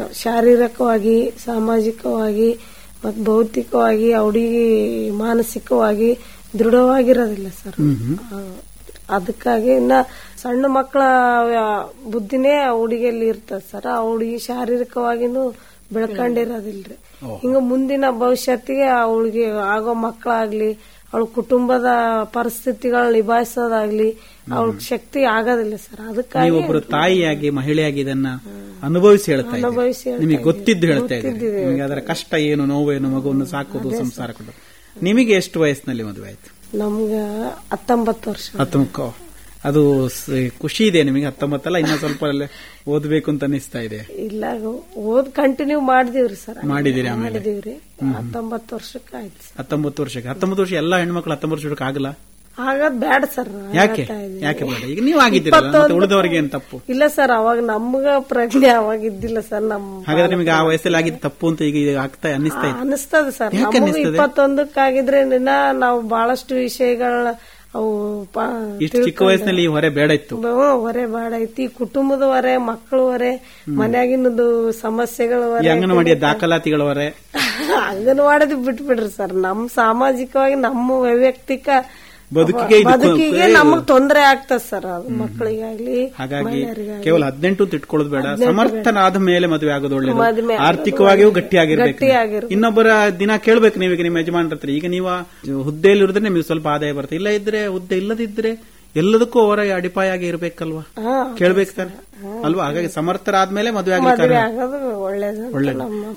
ಶಾರೀರಿಕವಾಗಿ ಸಾಮಾಜಿಕವಾಗಿ ಮತ್ತು ಭೌತಿಕವಾಗಿ ಆ ಹುಡುಗಿ ಮಾನಸಿಕವಾಗಿ ದೃಢವಾಗಿರೋದಿಲ್ಲ ಸರ್ ಆ, ಅದಕ್ಕಾಗಿ ಇನ್ನ ಸಣ್ಣ ಮಕ್ಕಳ ವ್ಯ- ಬುದ್ಧಿನೇ ಆ ಹುಡುಗಿಯಲ್ಲಿ ಇರ್ತದೆ ಸರ್ ಆ ಹುಡುಗಿ ಶಾರೀರಿಕವಾಗಿನೂ ಬೆಳ್ಕೊಂಡಿರೋದಿಲ್ರಿ ಹಿಂಗ ಮುಂದಿನ ಭವಿಷ್ಯತ್ತಿಗೆ ಆ ಹುಡುಗಿ ಆಗೋ ಮಕ್ಕಳಾಗ್ಲಿ ಅವಳ ಕುಟುಂಬದ ಪರಿಸ್ಥಿತಿಗಳನ್ನ ನಿಭಾಯಿಸೋದಾಗ್ಲಿ ಅವಳ ಶಕ್ತಿ ಆಗೋದಿಲ್ಲ ಸರ್ ಅದಕ್ಕಾಗಿ ನೀವೊಬ್ರು ತಾಯಿಯಾಗಿ ಮಹಿಳೆಯಾಗಿ ಇದನ್ನ ಅನುಭವಿಸಿ ಹೇಳ್ತಾ ಅನುಭವಿಸಿ ಇದ್ದೀರಿ ಹೇಳ್ತಾ ನಿಮಗೆ ಗೊತ್ತಿದ್ದು ಹೇಳ್ತಾ ಇದ್ದೀರಿ ನಿಮಗೆ ಅದರ ಕಷ್ಟ ಏನು ನೋವೇನು ಮಗುವನ್ನು ಸಾಕೋದು ಸಂಸಾರ ಕೊಡೋದು ನಿಮಗೆ ಎಷ್ಟು ವಯಸ್ಸಿನಲ್ಲಿ ಮದುವೆ ಆಯ್ತು ನಮ್ಗ ಹತ್ತೊಂಬತ್ತು ವರ್ಷ ಹತ್ತೊಂಬತ್ತು ಅದು ಸ- ಖುಷಿ ಇದೆ ನಿಮಗೆ ಹತ್ತೊಂಬತ್ತಲ್ಲ ಇನ್ನೂ ಸ್ವಲ್ಪ ಅಲ್ಲೇ ಓದಬೇಕು ಅಂತ ಅನಿಸ್ತಾ ಇದೆ ಇಲ್ಲ ಓದ್ ಕಂಟಿನ್ಯೂ ಮಾಡಿದೀವ್ರಿ ಸರ್ ಮಾಡಿದಿರಿ ಆಮೇಲೆ ಮಾಡಿದೀವ್ರಿ ಹತ್ತೊಂಬತ್ತು ವರ್ಷಕ್ಕೆ ಆಯ್ತು ಸರ್ ಹತ್ತೊಂಬತ್ತು ವರ್ಷಕ್ಕೆ ಹತ್ತೊಂಬತ್ತು ವರ್ಷ ಎಲ್ಲಾ ಹೆಣ್ಮಕ್ಳು ಹತ್ತೊಂಬತ್ತು ವರ್ಷಕ್ಕೆ ಆಗಲ್ಲ ಆಗದ್ ಬ್ಯಾಡ ಸರ್ ಯಾಕೆ ಹೇಳ್ತಾ ಇದೀನಿ. ಯಾಕೆ ಬೇಡ ಈಗ ನೀವು ಆಗಿದ್ದೀರಲ್ಲ ಮತ್ತೆ ಇಪ್ಪತ್ತೊಂದು- ಉಳಿದವರಿಗೆ ಏನ್ ತಪ್ಪು ಇಲ್ಲ ಸರ್ ಅವಾಗ ನಮ್ಗ ಪ್ರಜ್ಞೆ ಅವಾಗ ಇದ್ದಿಲ್ಲ ಸರ್ ನಮ್ ಹಾಗಾದ್ರೆ ನಿಮಗೆ ಆ ವಯಸ್ಸಲ್ಲಿ ಆಗಿದ್ದು ತಪ್ಪು ಅಂತ ಈಗ ಈಗ ಆಗ್ತಾ ಅನ್ನಿಸ್ತಾ ಇದೆ ಅನಿಸ್ತದ ಸರ್ ಯಾಕೆ ನಮಗೂ ಅನಿಸ್ತದೆ? ಇಪ್ಪತ್ತೊಂದಕ್ಕಾಗಿದ್ರೆ ನಿನ್ನ ನಾವು ಬಹಳಷ್ಟು ವಿಷಯಗಳನ್ನ ಅವು ಪ- ಇಷ್ಟು ಚಿಕ್ಕ ವಯಸ್ಸಿನಲ್ಲಿ ಈ ಹೊರೆ ಬೇಡ ಇತ್ತು ಹ್ಮ್, ಹೊರೆ ಬಾಡ ಐತಿ ಕುಟುಂಬದ ಹೊರೆ ಮಕ್ಕಳ ಹೊರೆ ಮನ್ಯಾಗಿನದು ಸಮಸ್ಯೆಗಳ ಈ ಹೊರೆ ಅಂಗನವಾಡಿಯ ದಾಖಲಾತಿಗಳ ಹೊರೆ ಅಂಗನವಾಡದ್ ಬಿಟ್ಬಿಡ್ರಿ ಸರ್ ನಮ್ ಸಾಮಾಜಿಕವಾಗಿ ನಮ್ಮ ವೈಯಕ್ತಿಕ ಬದುಕಿಗೆ ಇದು ಬದುಕಿಗೆ ನಮಗ್ ತೊಂದರೆ ಆಗ್ತದ ಸರ್ ಅದು ಮಕ್ಕಳಿಗಾಗ್ಲಿ ಹಾಗಾಗಿ ಮಹಿಳೆಯರಿಗಾಗ್ಲಿ. ಕೇವಲ ಹದಿನೆಂಟು ಅಂತ ಇಟ್ಕೊಳ್ಳೋದು ಬೇಡ ಸಮರ್ಥನಾದ ಮೇಲೆ ಮದುವೆ ಆಗೋದು ಮದುವೆ ಒಳ್ಳೇದು ಆಗೋದು ಆರ್ಥಿಕವಾಗಿಯೂ ಗಟ್ಟಿಯಾಗಿರ್ಬೇಕು ಗಟ್ಟಿಯಾಗಿರ್ಬೇಕು. ಇನ್ನೊಬ್ಬರ ದಿನ ಕೇಳ್ಬೇಕು ನೀವೀಗ ನಿಮ್ಮ ಯಜಮಾನ್ರ ಹತ್ರ ಈಗ ನೀವು ಹುದ್ದೆಯಲ್ಲಿ ಇರಿದ್ರೆ ನಿಮಗೆ ಸ್ವಲ್ಪ ಆದಾಯ ಬರುತ್ತೆ ಇಲ್ಲ ಇದ್ರೆ ಹುದ್ದೆ ಇಲ್ಲದಿದ್ರೆ ಎಲ್ಲದಕ್ಕೂ ಅವರ ಅಡಿಪಾಯ ಆಗಿ ಇರ್ಬೇಕಲ್ವಾ ಹಾ, ಕೇಳ್ಬೇಕು ತಾನೆ ಅಲ್ವಾ ಹಾಗಾಗಿ ಸಮರ್ಥರಾದ್ಮೇಲೆ ಮದುವೆ ಆಗ್ಲಿಕ್ಕೆ ಮದುವೆ ಕಾರಣ. ಆಗೋದು ಒಳ್ಳೇದು ಅಂತ ಒಳ್ಳೇದು. ನಮ್ಮ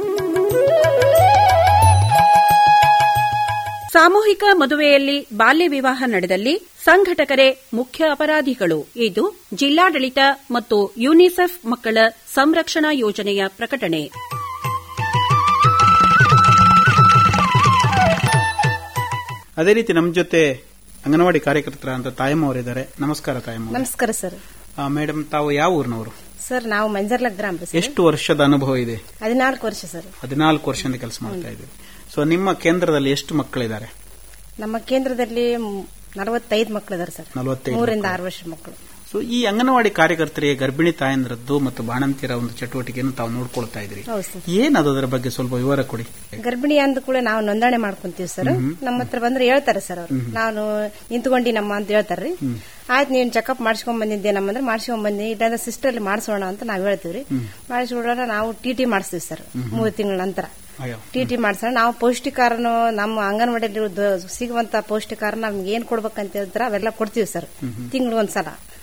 ಸಾಮೂಹಿಕ ಮದುವೆಯಲ್ಲಿ ಬಾಲ್ಯ ವಿವಾಹ ನಡೆದಲ್ಲಿ ಸಂಘಟಕರೇ ಮುಖ್ಯ ಅಪರಾಧಿಗಳು ಇದು ಜಿಲ್ಲಾಡಳಿತ ಮತ್ತು ಯುನಿಸೆಫ್ ಮಕ್ಕಳ ಸಂರಕ್ಷಣಾ ಯೋಜನೆಯ ಪ್ರಕಟಣೆ ಅದೇ ರೀತಿ ನಮ್ಮ ಜೊತೆ ಅಂಗನವಾಡಿ ಕಾರ್ಯಕರ್ತರ ಅಂತ ತಾಯಮ್ಮ ಅವರಿದ್ದಾರೆ ನಮಸ್ಕಾರ ತಾಯಮ್ಮ ನಮಸ್ಕಾರ ಸರ್ ಮೇಡಮ್ ತಾವು ಯಾವ ಊರಿನವರು ಸರ್ ನಾವು ಮಂಜರ್ಲ ಗ್ರಾಮ ರೀ ಸರ್ ಎಷ್ಟು ವರ್ಷದ ಅನುಭವ ಇದೆ ಹದಿನಾಲ್ಕು ವರ್ಷ ಸರ್ ಹದಿನಾಲ್ಕು ವರ್ಷದಿಂದ ಕೆಲಸ ಮಾಡ್ತಾ ಇದ್ದೀವಿ ಸೊ ನಿಮ್ಮ ಕೇಂದ್ರದಲ್ಲಿ ಎಷ್ಟು ಮಕ್ಕಳಿದ್ದಾರೆ ನಮ್ಮ ಕೇಂದ್ರದಲ್ಲಿ ನಲವತ್ತೈದು ಮಕ್ಕಳು ಇದಾರೆ ಸರ್ ನಲವತ್ತೈದು ಮೂರಿಂದ ಆರು ವರ್ಷ ಮಕ್ಕಳು ಸೊ ಈ ಅಂಗನವಾಡಿ ಕಾರ್ಯಕರ್ತರಿಗೆ ಗರ್ಭಿಣಿ ತಾಯಂದ್ರದ್ದು ಮತ್ತು ಬಾಣಂತಿಯರ ಒಂದು ಚಟುವಟಿಕೆಯನ್ನು ತಾವು ನೋಡ್ಕೊಳ್ತಾ ಇದ್ರಿ ಹೌದು ಸರ್ ಏನದು ಅದರ ಬಗ್ಗೆ ಸ್ವಲ್ಪ ವಿವರ ಕೊಡಿ ಗರ್ಭಿಣಿ ಅಂದ ಕೂಡ ನಾವು ನೋಂದಣಿ ಮಾಡ್ಕೊಂತೀವಿ ಸರ್ ನಮ್ಮ ಹತ್ರ ಬಂದ್ರೆ ಹೇಳ್ತಾರೆ ಸರ್ ಅವ್ರು ನಾನು ನಿಂತ್ಕೊಂಡಿ ನಮ್ಮ ಅಂತ ಹೇಳ್ತಾರ್ರಿ ಆಯ್ತು ನೀನ್ ಚೆಕಪ್ ಮಾಡ್ಸ್ಕೊಂಡ್ ಬಂದಿದ್ದೆ ನಮ್ಮಂದ್ರೆ ಮಾಡ್ಸ್ಕೊಂಡ್ ಬಂದಿ ಇಲ್ಲಾಂದ್ರೆ ಸಿಸ್ಟರ್ ಅಲ್ಲಿ ಮಾಡಿಸೋಣ ಅಂತ ನಾವ್ ಹೇಳ್ತೀವ್ರಿ ಮಾಡಿಸ್ಬಿಡೋಣ ನಾವು ಟಿ ಟಿ ಮಾಡಿಸ್ತೀವಿ ಸರ್ ಮೂರು ತಿಂಗಳ ನಂತರ ಅಯ್ಯೋ ಟಿ ಟಿ ಮಾಡ್ಸೋಣ ನಾವು ಪೌಷ್ಟಿಕಾರನು ನಮ್ಮ ಅಂಗನವಾಡಿಯಲ್ಲಿ ದ- ಸಿಗುವಂತ ಪೌಷ್ಟಿಕಾರ ನಮ್ಗೆ ಏನ್ ಕೊಡ್ಬೇಕಂತ ಹೇಳಿದ್ರೆ ಅವೆಲ್ಲ ಕೊಡ್ತೀವಿ ಸರ್ ತಿಂಗಳು ಒಂದ್ಸಲ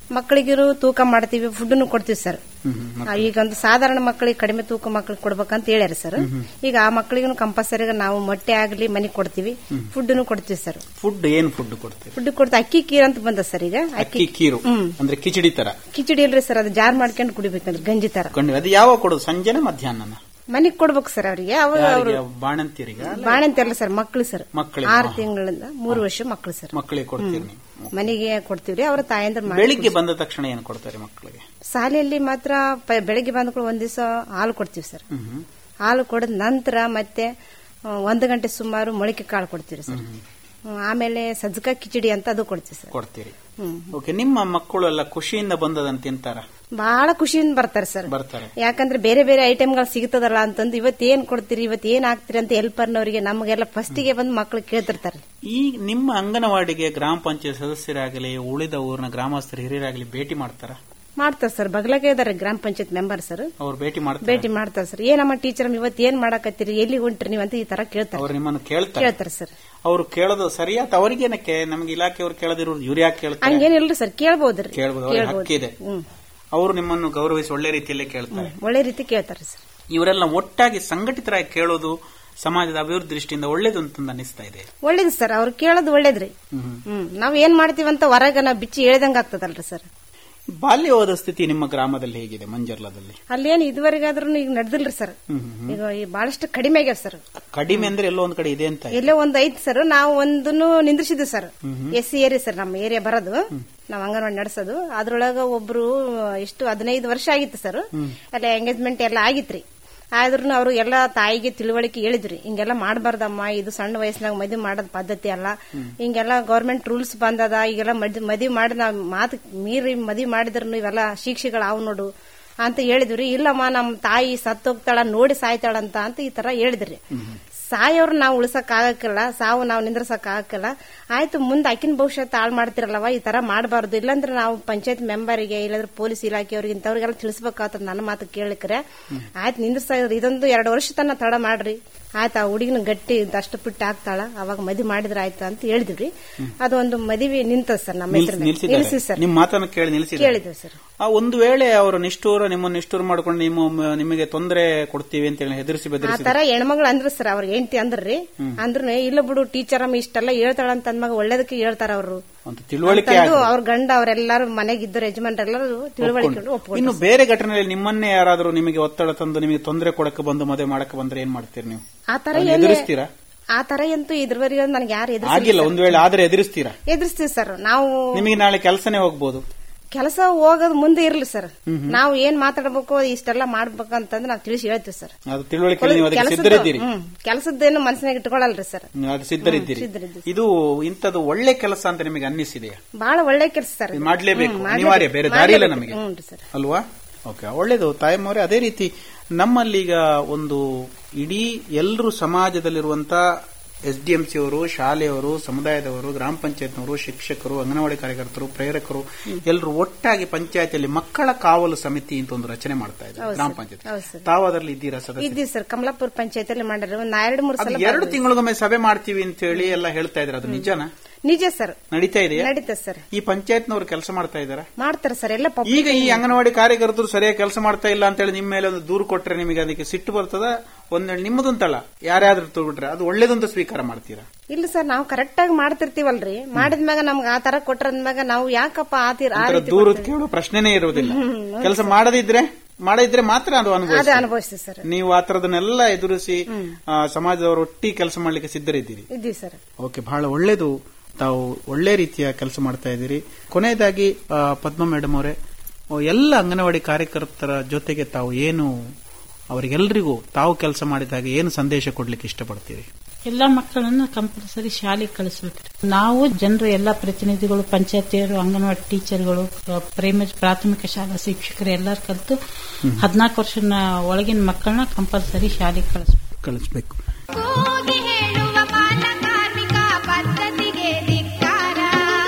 ಮಕ್ಕಳಿಗಿರು ತೂಕ ಮಾಡ್ತೀವಿ ಫುಡ್ನು ಕೊಡ್ತೀವಿ ಸರ್ ಆ, ಈಗ ಒಂದು ಸಾಧಾರಣ ಮಕ್ಕಳಿಗೆ ಕಡಿಮೆ ತೂಕ ಮಕ್ಕಳಿಗೆ ಕೊಡ್ಬೇಕಂತ ಹೇಳ್ಯಾರ ಸರ್ ಈಗ ಆ ಮಕ್ಕಳಿಗೂ ಕಂಪಲ್ಸರಿ ನಾವು ಮೊಟ್ಟೆ ಆಗ್ಲಿ ಮನಿ ಕೊಡ್ತೀವಿ ಫುಡ್ನು ಕೊಡ್ತೀವಿ ಸರ್ ಫುಡ್ ಏನ್ ಫುಡ್ ಕೊಡ್ತೀರಿ ಫುಡ್ ಕೊಡ್ತೀವಿ ಅಕ್ಕಿ ಕೀರ್ ಅಂತ ಬಂದ ಸರ್ ಈಗ ಅಕ್ಕಿ ಕೀರು ಅಂದ್ರೆ ಕಿಚಡಿ ತರ ಕಿಚಡಿ ಇಲ್ರಿ ಸರ್ ಅದು ಜಾರ್ ಮಾಡ್ಕೊಂಡು ಕುಡಿಬೇಕಂದ್ರೆ ಗಂಜಿ ತರ ಕೊಂಡು ಅದು ಯಾವಾಗ ಕೊಡೋದು ಸಂಜೆನ ಮಧ್ಯಾಹ್ನ ಮನಿಗ್ ಕೊಡ್ಬೇಕು ಸರ್ ಅವರಿಗೆ ಅವರು ಅವರು ಬಾಣಂತಿಯರಿಗ ಬಾಣಂತಿಯಲ್ಲ ಸರ್ ಮಕ್ಕಳು ಸರ್ ಮಕ್ಕಳಿಗೆ, ಆರು ಹಾ. ತಿಂಗಳಿಂದ ಮೂರು ವರ್ಷ ಮಕ್ಕಳು ಸರ್ ಮಕ್ಕಳಿಗೆ ಕೊಡ್ತೀರಿ ನೀವು ಮನೆಗೆ ಕೊಡ್ತೀವ್ರಿ ಅವ್ರ ತಾಯಂದ್ರ ಮಾಡಿ ಬೆಳಿಗ್ಗೆ ಬಂದ ತಕ್ಷಣ ಏನು ಕೊಡ್ತಾರೆ ಮಕ್ಕಳಿಗೆ ಶಾಲೆಯಲ್ಲಿ ಮಾತ್ರ ಪ- ಬೆಳಗ್ಗೆ ಬಂದ್ಕೊಂಡು ಒಂದ್ ದಿವಸ ಹಾಲು ಕೊಡ್ತೀವಿ ಸರ್ ಹಾಲು ಕೊಡದ ನಂತರ ಮತ್ತೆ ಆ, ಒಂದು ಗಂಟೆ ಸುಮಾರು ಮೊಳಕೆ ಕಾಳು ಕೊಡ್ತೀವಿ ಸರ್ ಹ್ಮ್, ಆಮೇಲೆ ಸಜ್ಜಕ ಕಿಚಡಿ ಅಂತ ಅದು ಕೊಡ್ತೀವಿ ಸರ್ ಕೊಡ್ತೀರಿ ಹ್ಮ್ ಓಕೆ ನಿಮ್ಮ ಮಕ್ಕಳು ಎಲ್ಲ ಖುಷಿಯಿಂದ ಬಂದದಂತ ತಿಂತಾರ ಬಹಳ ಖುಷಿಯಿಂದ ಬರ್ತಾರೆ ಸರ್ ಬರ್ತಾರೆ ಯಾಕಂದ್ರೆ ಬೇರೆ ಬೇರೆ ಐಟಮ್ಗಳು ಸಿಗ್ತದಲ್ಲ ಅಂತಂದು ಇವತ್ತು ಏನ್ ಕೊಡ್ತೀರಿ ಇವತ್ತು ಏನ್ ಹಾಕ್ತೀರಿ ಅಂತ ಹೆಲ್ಪರ್ನವರಿಗೆ ನಮಗೆಲ್ಲ ಫಸ್ಟಿಗೆ ಬಂದು ಮಕ್ಳು ಕೇಳ್ತಿರ್ತಾರೆ ಈ ನಿಮ್ಮ ಅಂಗನವಾಡಿಗೆ ಗ್ರಾಮ ಪಂಚಾಯತ್ ಸದಸ್ಯರಾಗಲಿ ಉಳಿದ ಊರಿನ ಗ್ರಾಮಸ್ಥರು ಹಿರಿಯರಾಗಲಿ ಭೇಟಿ ಮಾಡ್ತಾರ ಮಾಡ್ತಾರೆ ಸರ್ ಬಗ್ಲಾಗೆ ಇದಾರೆ ಗ್ರಾಮ ಪಂಚಾಯತ್ ಮೆಂಬರ್ ಸರ್ ಅವ್ರು ಭೇಟಿ ಮಾಡ್ತಾರೆ ಭೇಟಿ ಮಾಡ್ತಾರೆ ಸರ್ ಏನಮ್ಮ ಟೀಚರ್ ಇವತ್ತು ಏನ್ ಮಾಡಕತ್ತೀರಿ ಎಲ್ಲಿ ಹೊಂಟ್ರಿ ನೀವು ಅಂತ ಈ ತರ ಕೇಳ್ತಾರೆ ಅವ್ರು ನಿಮ್ಮನ್ನು ಕೇಳ್ತಾರೆ ಕೇಳ್ತಾರೆ ಸರ್ ಅವ್ರು ಕೇಳೋದು ಸರಿಯಾತ ಅವ್ರಿಗೇನಕ್ಕೆ ನಮ್ಗೆ ಇಲಾಖೆಯವ್ರು ಕೇಳದಿರೋದು ಇವ್ರು ಯಾಕೆ ಕೇಳ್ತಾರೆ ಹಂಗೇನಿಲ್ರಿ ಸರ್ ಕೇಳ್ಬೋದ್ರಿ ಕೇಳ್ಬೋದು ಅವ್ರಿಗೆ ಹಕ್ಕಿದೆ ಅವರು ನಿಮ್ಮನ್ನು ಗೌರವಿಸಿ ಒಳ್ಳೆ ರೀತಿಯಲ್ಲೇ ಕೇಳ್ತಾರೆ ಒಳ್ಳೆ ರೀತಿ ಕೇಳ್ತಾರೆ ಸರ್ ಇವರೆಲ್ಲ ಒಟ್ಟಾಗಿ ಸಂಘಟಿತರಾಗಿ ಕೇಳೋದು ಸಮಾಜದ ಅಭಿವೃದ್ಧಿ ದೃಷ್ಟಿಯಿಂದ ಒಳ್ಳೇದು ಅಂತ ಅನಿಸ್ತಾ ಇದೆ ಒಳ್ಳೇದು ಸರ್ ಅವ್ರು ಕೇಳೋದು ಒಳ್ಳೇದ್ರಿ ಹ್ಮ್ ನಾವ್ ಏನ್ ಮಾಡ್ತೀವಂತ ಹೊರಗ ನಾವ್ ಬಿಚ್ಚಿ ಹೇಳ್ದಂಗ ಆಗ್ತದಲ್ರಿ ಸರ್ ಬಾಲ್ಯವಾದ ಸ್ಥಿತಿ ನಿಮ್ಮ ಗ್ರಾಮದಲ್ಲಿ ಹೇಗಿದೆ ಮಂಜರ್ಲದಲ್ಲಿ ಅಲ್ಲೇನ್ ಇದುವರೆಗಾದ್ರೂ ಈಗ ನಡೆದಿಲ್ರಿ ಸರ್ ಈಗ ಈ ಬಹಳಷ್ಟು ಕಡಿಮೆ ಆಗ್ಯಾವ ಸರ್ ಕಡಿಮೆ ಅಂದ್ರೆ ಎಲ್ಲೋ ಒಂದ್ ಕಡೆ ಇದೆ ಅಂತ ಎಲ್ಲೋ ಒಂದ್ ಐತ್ ಸರ್ ನಾವು ಒಂದನ್ನು ನಿಂದ್ರಿಸಿದ್ವಿ sir S C area sir ನಮ್ಮ ಏರಿಯಾ ಬರೋದು ನಾವ್ ಅಂಗನವಾಡಿ ನಡೆಸೋದು ಅದ್ರೊಳಗ ಒಬ್ರು ಎಷ್ಟು ಹದಿನೈದು ವರ್ಷ ಆಗಿತ್ತು ಸರ್ ಅಲ್ಲಿ ಎಂಗೇಜ್ಮೆಂಟ್ ಎಲ್ಲ ಆಗಿತ್ರಿ ಆದ್ರೂ ಅವರು ಎಲ್ಲ ತಾಯಿಗೆ ತಿಳುವಳಿಕೆ ಹೇಳಿದ್ರಿ ಹಿಂಗೆಲ್ಲ ಮಾಡಬಾರ್ದಮ್ಮ ಇದು ಸಣ್ಣ ವಯಸ್ಸಿನಾಗ ಮದುವೆ ಮಾಡೋದ್ ಪದ್ಧತಿ ಅಲ್ಲ ಹಿಂಗೆಲ್ಲ ಗೌರ್ಮೆಂಟ್ ರೂಲ್ಸ್ ಬಂದದ ಈಗೆಲ್ಲ ಮದುವೆ ಮಾಡಿ ನಾವ್ ಮಾತು ಮೀರಿ ಮದುವೆ ಮಾಡಿದ್ರು ಇವೆಲ್ಲ ಶಿಕ್ಷೆಗಳು ಅವ್ ನೋಡು ಅಂತ ಹೇಳಿದ್ರಿ ಇಲ್ಲಮ್ಮ ನಮ್ ತಾಯಿ ಸತ್ತೋಗ್ತಾಳ ನೋಡಿ ಸಾಯ್ತಾಳಂತ ಅಂತ ಈ ತರ ಹೇಳಿದ್ರಿ ಸಾಯೋರ್ ನಾವು ಉಳ್ಸಕ್ ಆಗಕ್ಕಿಲ್ಲ ಸಾವು ನಾವು ನಿಂದ್ರಸಕ್ ಆಗಕ್ಕಿಲ್ಲ ಆಯ್ತು ಮುಂದೆ ಆಕಿನ ಭವಿಷ್ಯತ್ ಹಾಳು ಮಾಡ್ತಿರಲ್ಲವ ಈ ತರ ಮಾಡಬಾರ್ದು ಇಲ್ಲಾಂದ್ರೆ ನಾವು ಪಂಚಾಯತ್ ಮೆಂಬರಿಗೆ ಇಲ್ಲಾಂದ್ರೆ ಪೊಲೀಸ್ ಇಲಾಖೆಯವ್ರಿಗೆ ಇಂಥವ್ರಿಗೆಲ್ಲ ತಿಳಿಸ್ಬೇಕಾಗ್ತದ ನನ್ನ ಮಾತು ಕೇಳಿಕ್ರೆ ಆಯ್ತು ನಿಂದ್ರಸ ಇದೊಂದು ಎರಡು ವರ್ಷ ತನ ತಡ ಮಾಡ್ರಿ ಆಯ್ತು ಆ ಹುಡುಗಿನ ಗಟ್ಟಿ ಅಷ್ಟು ಪಿಟ್ಟು ಆಗ್ತಾಳ ಅವಾಗ ಮದುವೆ ಮಾಡಿದ್ರೆ ಆಯ್ತು ಅಂತ ಹೇಳಿದ್ವಿ ಅದೊಂದು ಮದುವೆ ನಿಂತದ ಸರ್ ನಮ್ಮ ಹೆಸರು ನಿಲ್ಸಿ ನಿಲ್ಸಿದ್ದಾರೆ ಸರ್ ನಿಮ್ಮ ಮಾತನ್ನು ಕೇಳಿ ನಿಲ್ಸಿದ್ದಾರೆ ಕೇಳಿದ್ವಿ ಸರ್ ಆ ಒಂದು ವೇಳೆ ಅವರು ನಿಷ್ಠೂರ ನಿಮ್ಮನ್ನು ನಿಷ್ಠೂರ ಮಾಡ್ಕೊಂಡು ನಿಮ್ಮ ನಿಮಗೆ ತೊಂದರೆ ಕೊಡ್ತೀವಿ ಅಂತ ಹೇಳಿ ಹೆದರಿಸಿ ಆ ಬೆದರಿಸಿ ತರ ಹೆಣ್ಮಗಳು ಅಂದ್ರ ಸರ್ ಅವ್ರ ಹೆಂಡತಿ ಅಂದ್ರಿ ಅಂದ್ರ ಇಲ್ಲ ಬಿಡು ಟೀಚರ್ ಅಮ್ಮ ಇಷ್ಟೆಲ್ಲ ಹೇಳ್ತಾಳ ಅಂತ ಅಂದ್ಮಾಗ ಒಳ್ಳೇದಕ್ಕೆ ಹೇಳ್ತಾರ ಅವರು ಒಂದು ತಿಳುವಳಿಕೆ ಅಂತಂದು ಅವ್ರ ಗಂಡ ಅವರೆಲ್ಲರೂ ಮನೆಗಿದ್ದರು ಯಜಮಾನ್ರೆಲ್ಲರೂ ತಿಳುವಳಿಕೆ ಒಪ್ಕೊಂಡು ಇನ್ನು ಬೇರೆ ಘಟನೆಯಲ್ಲಿ ನಿಮ್ಮನ್ನೇ ಯಾರಾದರೂ ನಿಮಗೆ ಒತ್ತಡ ತಂದು ನಿಮಗೆ ತೊಂದರೆ ಕೊಡಕ್ಕೆ ಬಂದು ಮದುವೆ ಮಾಡಕ್ಕೆ ಬಂದ್ರೆ ಏನ್ ಮಾಡ್ತೀರಿ ನೀವು ಆ ತರ ಅದನ್ನ ಏನೇ- ಎದುರಿಸ್ತೀರಾ ಆ ತರ ಅಂತೂ ಇದ್ರವರೆಗೆ ನನಗೆ ಯಾರು ಆಗಿಲ್ಲ ಒಂದು ವೇಳೆ ಆದ್ರೆ ಎದುರಿಸ್ತೀರಾ ಎದುರಿಸ್ತೀವಿ ಸರ್ ನಾವು ನಿಮಗೆ ನಾಳೆ ಕೆಲಸನೇ ಹೋಗ್ಬೋದು ಕೆಲಸ ಹೋಗೋದು ಮುಂದೆ ಇರ್ಲಿ ಸರ್ ನಾವು ಏನ್ ಮಾತಾಡ್ಬೇಕು ಇಷ್ಟೆಲ್ಲ ಮಾಡ್ಬೇಕಂತಂದ್ರೆ ನಾವು ತಿಳಿಸಿ ಹೇಳ್ತೀವಿ ಸರ್ ಅದು ತಿಳುವಳಿಕೆ ನೀವು ಅದಕ್ಕೆ ಸಿದ್ಧರಿದ್ದೀರಿ ಹ್ಮ್ ಕೆಲಸದ್ದೇನು ಮನಸ್ಸಿನಾಗ ಇಟ್ಕೊಳ್ಳಲ್ರಿ ಸರ್ ನೀವು ಅದು ಸಿದ್ಧರಿದ್ದೀರಿ ಸಿದ್ಧರಿದ್ದೀವಿ. ಇದು ಇಂಥದ್ದು ಒಳ್ಳೆ ಕೆಲಸ ಅಂತ ನಿಮಗೆ ಅನ್ನಿಸಿದೆಯಾ ಬಹಳ ಒಳ್ಳೆ ಕೆಲಸ ಸರ್ ಇದು ಮಾಡ್ಲೇಬೇಕು ಹ್ಮ್, ಮಾಡ್ಲೇಬೇಕು. ಅನಿವಾರ್ಯ ಬೇರೆ ದಾರಿ ಇಲ್ಲ ಮಾಡ್ಲೇಬೇಕು. ನಮಗೆ ಹ್ಞೂನ್ರಿ ಸರ್ ಅಲ್ವಾ ಓಕೆ ಒಳ್ಳೇದು ತಾಯಮ್ಮವರೇ ಅದೇ ರೀತಿ ನಮ್ಮಲ್ಲೀಗ ಒಂದು ಇಡೀ ಎಲ್ಲರೂ ಸಮಾಜದಲ್ಲಿರುವಂತ ಎಸ್ ಡಿ ಎಂ ಸಿ ಅವರು ಶಾಲೆಯವರು ಸಮುದಾಯದವರು ಗ್ರಾಮ ಪಂಚಾಯತ್ನವರು ಶಿಕ್ಷಕರು ಅಂಗನವಾಡಿ ಕಾರ್ಯಕರ್ತರು ಪ್ರೇರಕರು ಎಲ್ಲರೂ ಒಟ್ಟಾಗಿ ಪಂಚಾಯತಿಯಲ್ಲಿ ಮಕ್ಕಳ ಕಾವಲು ಸಮಿತಿ ಅಂತ ಒಂದು ರಚನೆ ಮಾಡ್ತಾ ಇದ್ದಾರೆ ಹೌದು ಗ್ರಾಮ ಸರ್. ಪಂಚಾಯತ್ ಹೌದು ಸರ್. ತಾವು ಅದರಲ್ಲಿ ಇದ್ದೀರಾ ಸದಸ್ಯ ಇದ್ದೀವಿ ಸರ್ ಕಮಲಾಪುರ ಪಂಚಾಯತ್ ಮಾಡಿದ್ರೆ ಒಂದ್ ಎರಡು ಮೂರು ಅದು ಸಲ ಎರಡು ಬಂದ್ವಿ. ತಿಂಗಳಿಗೊಮ್ಮೆ ಸಭೆ ಮಾಡ್ತೀವಿ ಅಂತ ಹೇಳಿ ಎಲ್ಲ ಹೇಳ್ತಾ ಇದ್ದಾರೆ ಅದು ನಿಜನಾ ನಿಜ ಸರ್ ನಡೀತಾ ಇದೆಯಾ ನಡೀತದೆ ಸರ್ ಈ ಪಂಚಾಯತ್ನವರು ಕೆಲಸ ಮಾಡ್ತಾ ಇದ್ದಾರೆ ಮಾಡ್ತಾರೆ ಸರ್ ಎಲ್ಲ ಪಬ್ಲಿಕ್ ಈಗ ಈ ಅಂಗನವಾಡಿ ಕಾರ್ಯಕರ್ತರು ಸರಿಯಾಗಿ ಕೆಲಸ ಮಾಡ್ತಾ ಇಲ್ಲ ಅಂತ ಹೇಳಿ ನಿಮ್ಮ ಮೇಲೆ ಒಂದು ದೂರು ಕೊಟ್ರೆ ನಿಮಗೆ ಅದಕ್ಕೆ ಸಿಟ್ಟು ಬರ್ತದ ಒಂದ್ ನಿಮ್ಮದೊಂತಲ್ಲ ಯಾರ್ಯಾದ್ರೂ ತಗೊಂಡ್ರೆ ಅದು ಒಳ್ಳೇದಂತ ಸ್ವೀಕಾರ ಮಾಡ್ತೀರಾ ಇಲ್ಲ ಸರ್ ನಾವು ಕರೆಕ್ಟ್ ಆಗಿ ಮಾಡ್ತಿರ್ತೀವಲ್ರಿ ಮಾಡಿದ್ಮ್ಯಾಗ ನಮ್ಗೆ ಆ ತರ ಕೊಟ್ರದ್ಮ್ಯಾಗ ನಾವು ಯಾಕಪ್ಪ ಆ ತೀರ ಆ ಒಂಥರ ರೀತಿ ದೂರ ಕೊಡ್ತೀವಿ? ಕೇಳೋ ಪ್ರಶ್ನೆನೇ ಇರುವುದಿಲ್ಲ ಕೆಲಸ ಮಾಡದಿದ್ರೆ ಮಾಡದಿದ್ರೆ ಮಾತ್ರ ಅದು ಅದೇ ಅನುಭವ ಅನುಭವಿಸ್ತೀವಿ ಸರ್ ನೀವು ಆ ತರದನ್ನೆಲ್ಲ ಎದುರಿಸಿ ಆ, ಸಮಾಜದವರು ಒಟ್ಟಿ ಕೆಲಸ ಮಾಡ್ಲಿಕ್ಕೆ ಸಿದ್ಧರಿದ್ದೀರಿ ಇದ್ದೀವಿ ಸರ್ ಓಕೆ ಬಹಳ ಒಳ್ಳೇದು ತಾವು ಒಳ್ಳೆ ರೀತಿಯ ಕೆಲಸ ಮಾಡ್ತಾ ಇದ್ದೀರಿ ಕೊನೆಯದಾಗಿ ಆ, ಪದ್ಮ ಮೇಡಮ್ ಅವರೇ ಓ, ಎಲ್ಲ ಅಂಗನವಾಡಿ ಕಾರ್ಯಕರ್ತರ ಜೊತೆಗೆ ತಾವು ಏನು ಅವರಿಗೆಲ್ಲರಿಗೂ ತಾವು ಕೆಲಸ ಮಾಡಿದಾಗ ಏನು ಸಂದೇಶ ಕೊಡ್ಲಿಕ್ಕೆ ಇಷ್ಟಪಡ್ತೀರಿ ಎಲ್ಲ ಮಕ್ಕಳನ್ನು ಕಂಪಲ್ಸರಿ ಶಾಲೆಗೆ ಕಳಿಸ್ಬೇಕ್ರಿ ನಾವು ಜನರು ಎಲ್ಲ ಪ್ರತಿನಿಧಿಗಳು ಪಂಚಾಯತಿಯರು ಅಂಗನವಾಡಿ ಟೀಚರ್ಗಳು ಪ್ರೈಮರಿ ಪ್ರಾಥಮಿಕ ಶಾಲಾ ಶಿಕ್ಷಕರು ಎಲ್ಲರೂ ಕಲಿತು ಹದಿನಾಲ್ಕು ವರ್ಷದ ಒಳಗಿನ ಮಕ್ಕಳನ್ನ ಕಂಪಲ್ಸರಿ ಶಾಲೆಗೆ ಕಳಿಸ್ಬೇಕು ಕಳಿಸ್ಬೇಕು ಕೂಗಿ ಹೇಳುವ ಬಾಲ ಕಾರ್ಮಿಕ ಪದ್ಧತಿಗೆ ಧಿಕ್ಕಾರ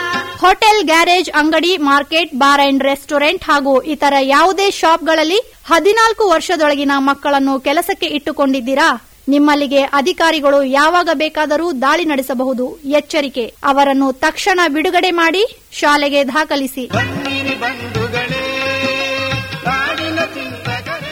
ಹೋಟೆಲ್ ಗ್ಯಾರೇಜ್ ಅಂಗಡಿ ಮಾರ್ಕೆಟ್ ಬಾರ್ ಅಂಡ್ ರೆಸ್ಟೋರೆಂಟ್ ಹಾಗೂ ಇತರ ಯಾವುದೇ ಶಾಪ್ಗಳಲ್ಲಿ ಹದಿನಾಲ್ಕು ವರ್ಷದೊಳಗಿನ ಮಕ್ಕಳನ್ನು ಕೆಲಸಕ್ಕೆ ಇಟ್ಟುಕೊಂಡಿದ್ದೀರಾ ನಿಮ್ಮಲ್ಲಿಗೆ ಅಧಿಕಾರಿಗಳು ಯಾವಾಗ ಬೇಕಾದರೂ ದಾಳಿ ನಡೆಸಬಹುದು ಎಚ್ಚರಿಕೆ ಅವರನ್ನು ತಕ್ಷಣ ಬಿಡುಗಡೆ ಮಾಡಿ ಶಾಲೆಗೆ ದಾಖಲಿಸಿ ಬನ್ನಿರಿ ಬನ್ನಿ ಬಂಧುಗಳೇ ನಾಡಿನ ಚಿಂತಕರೇ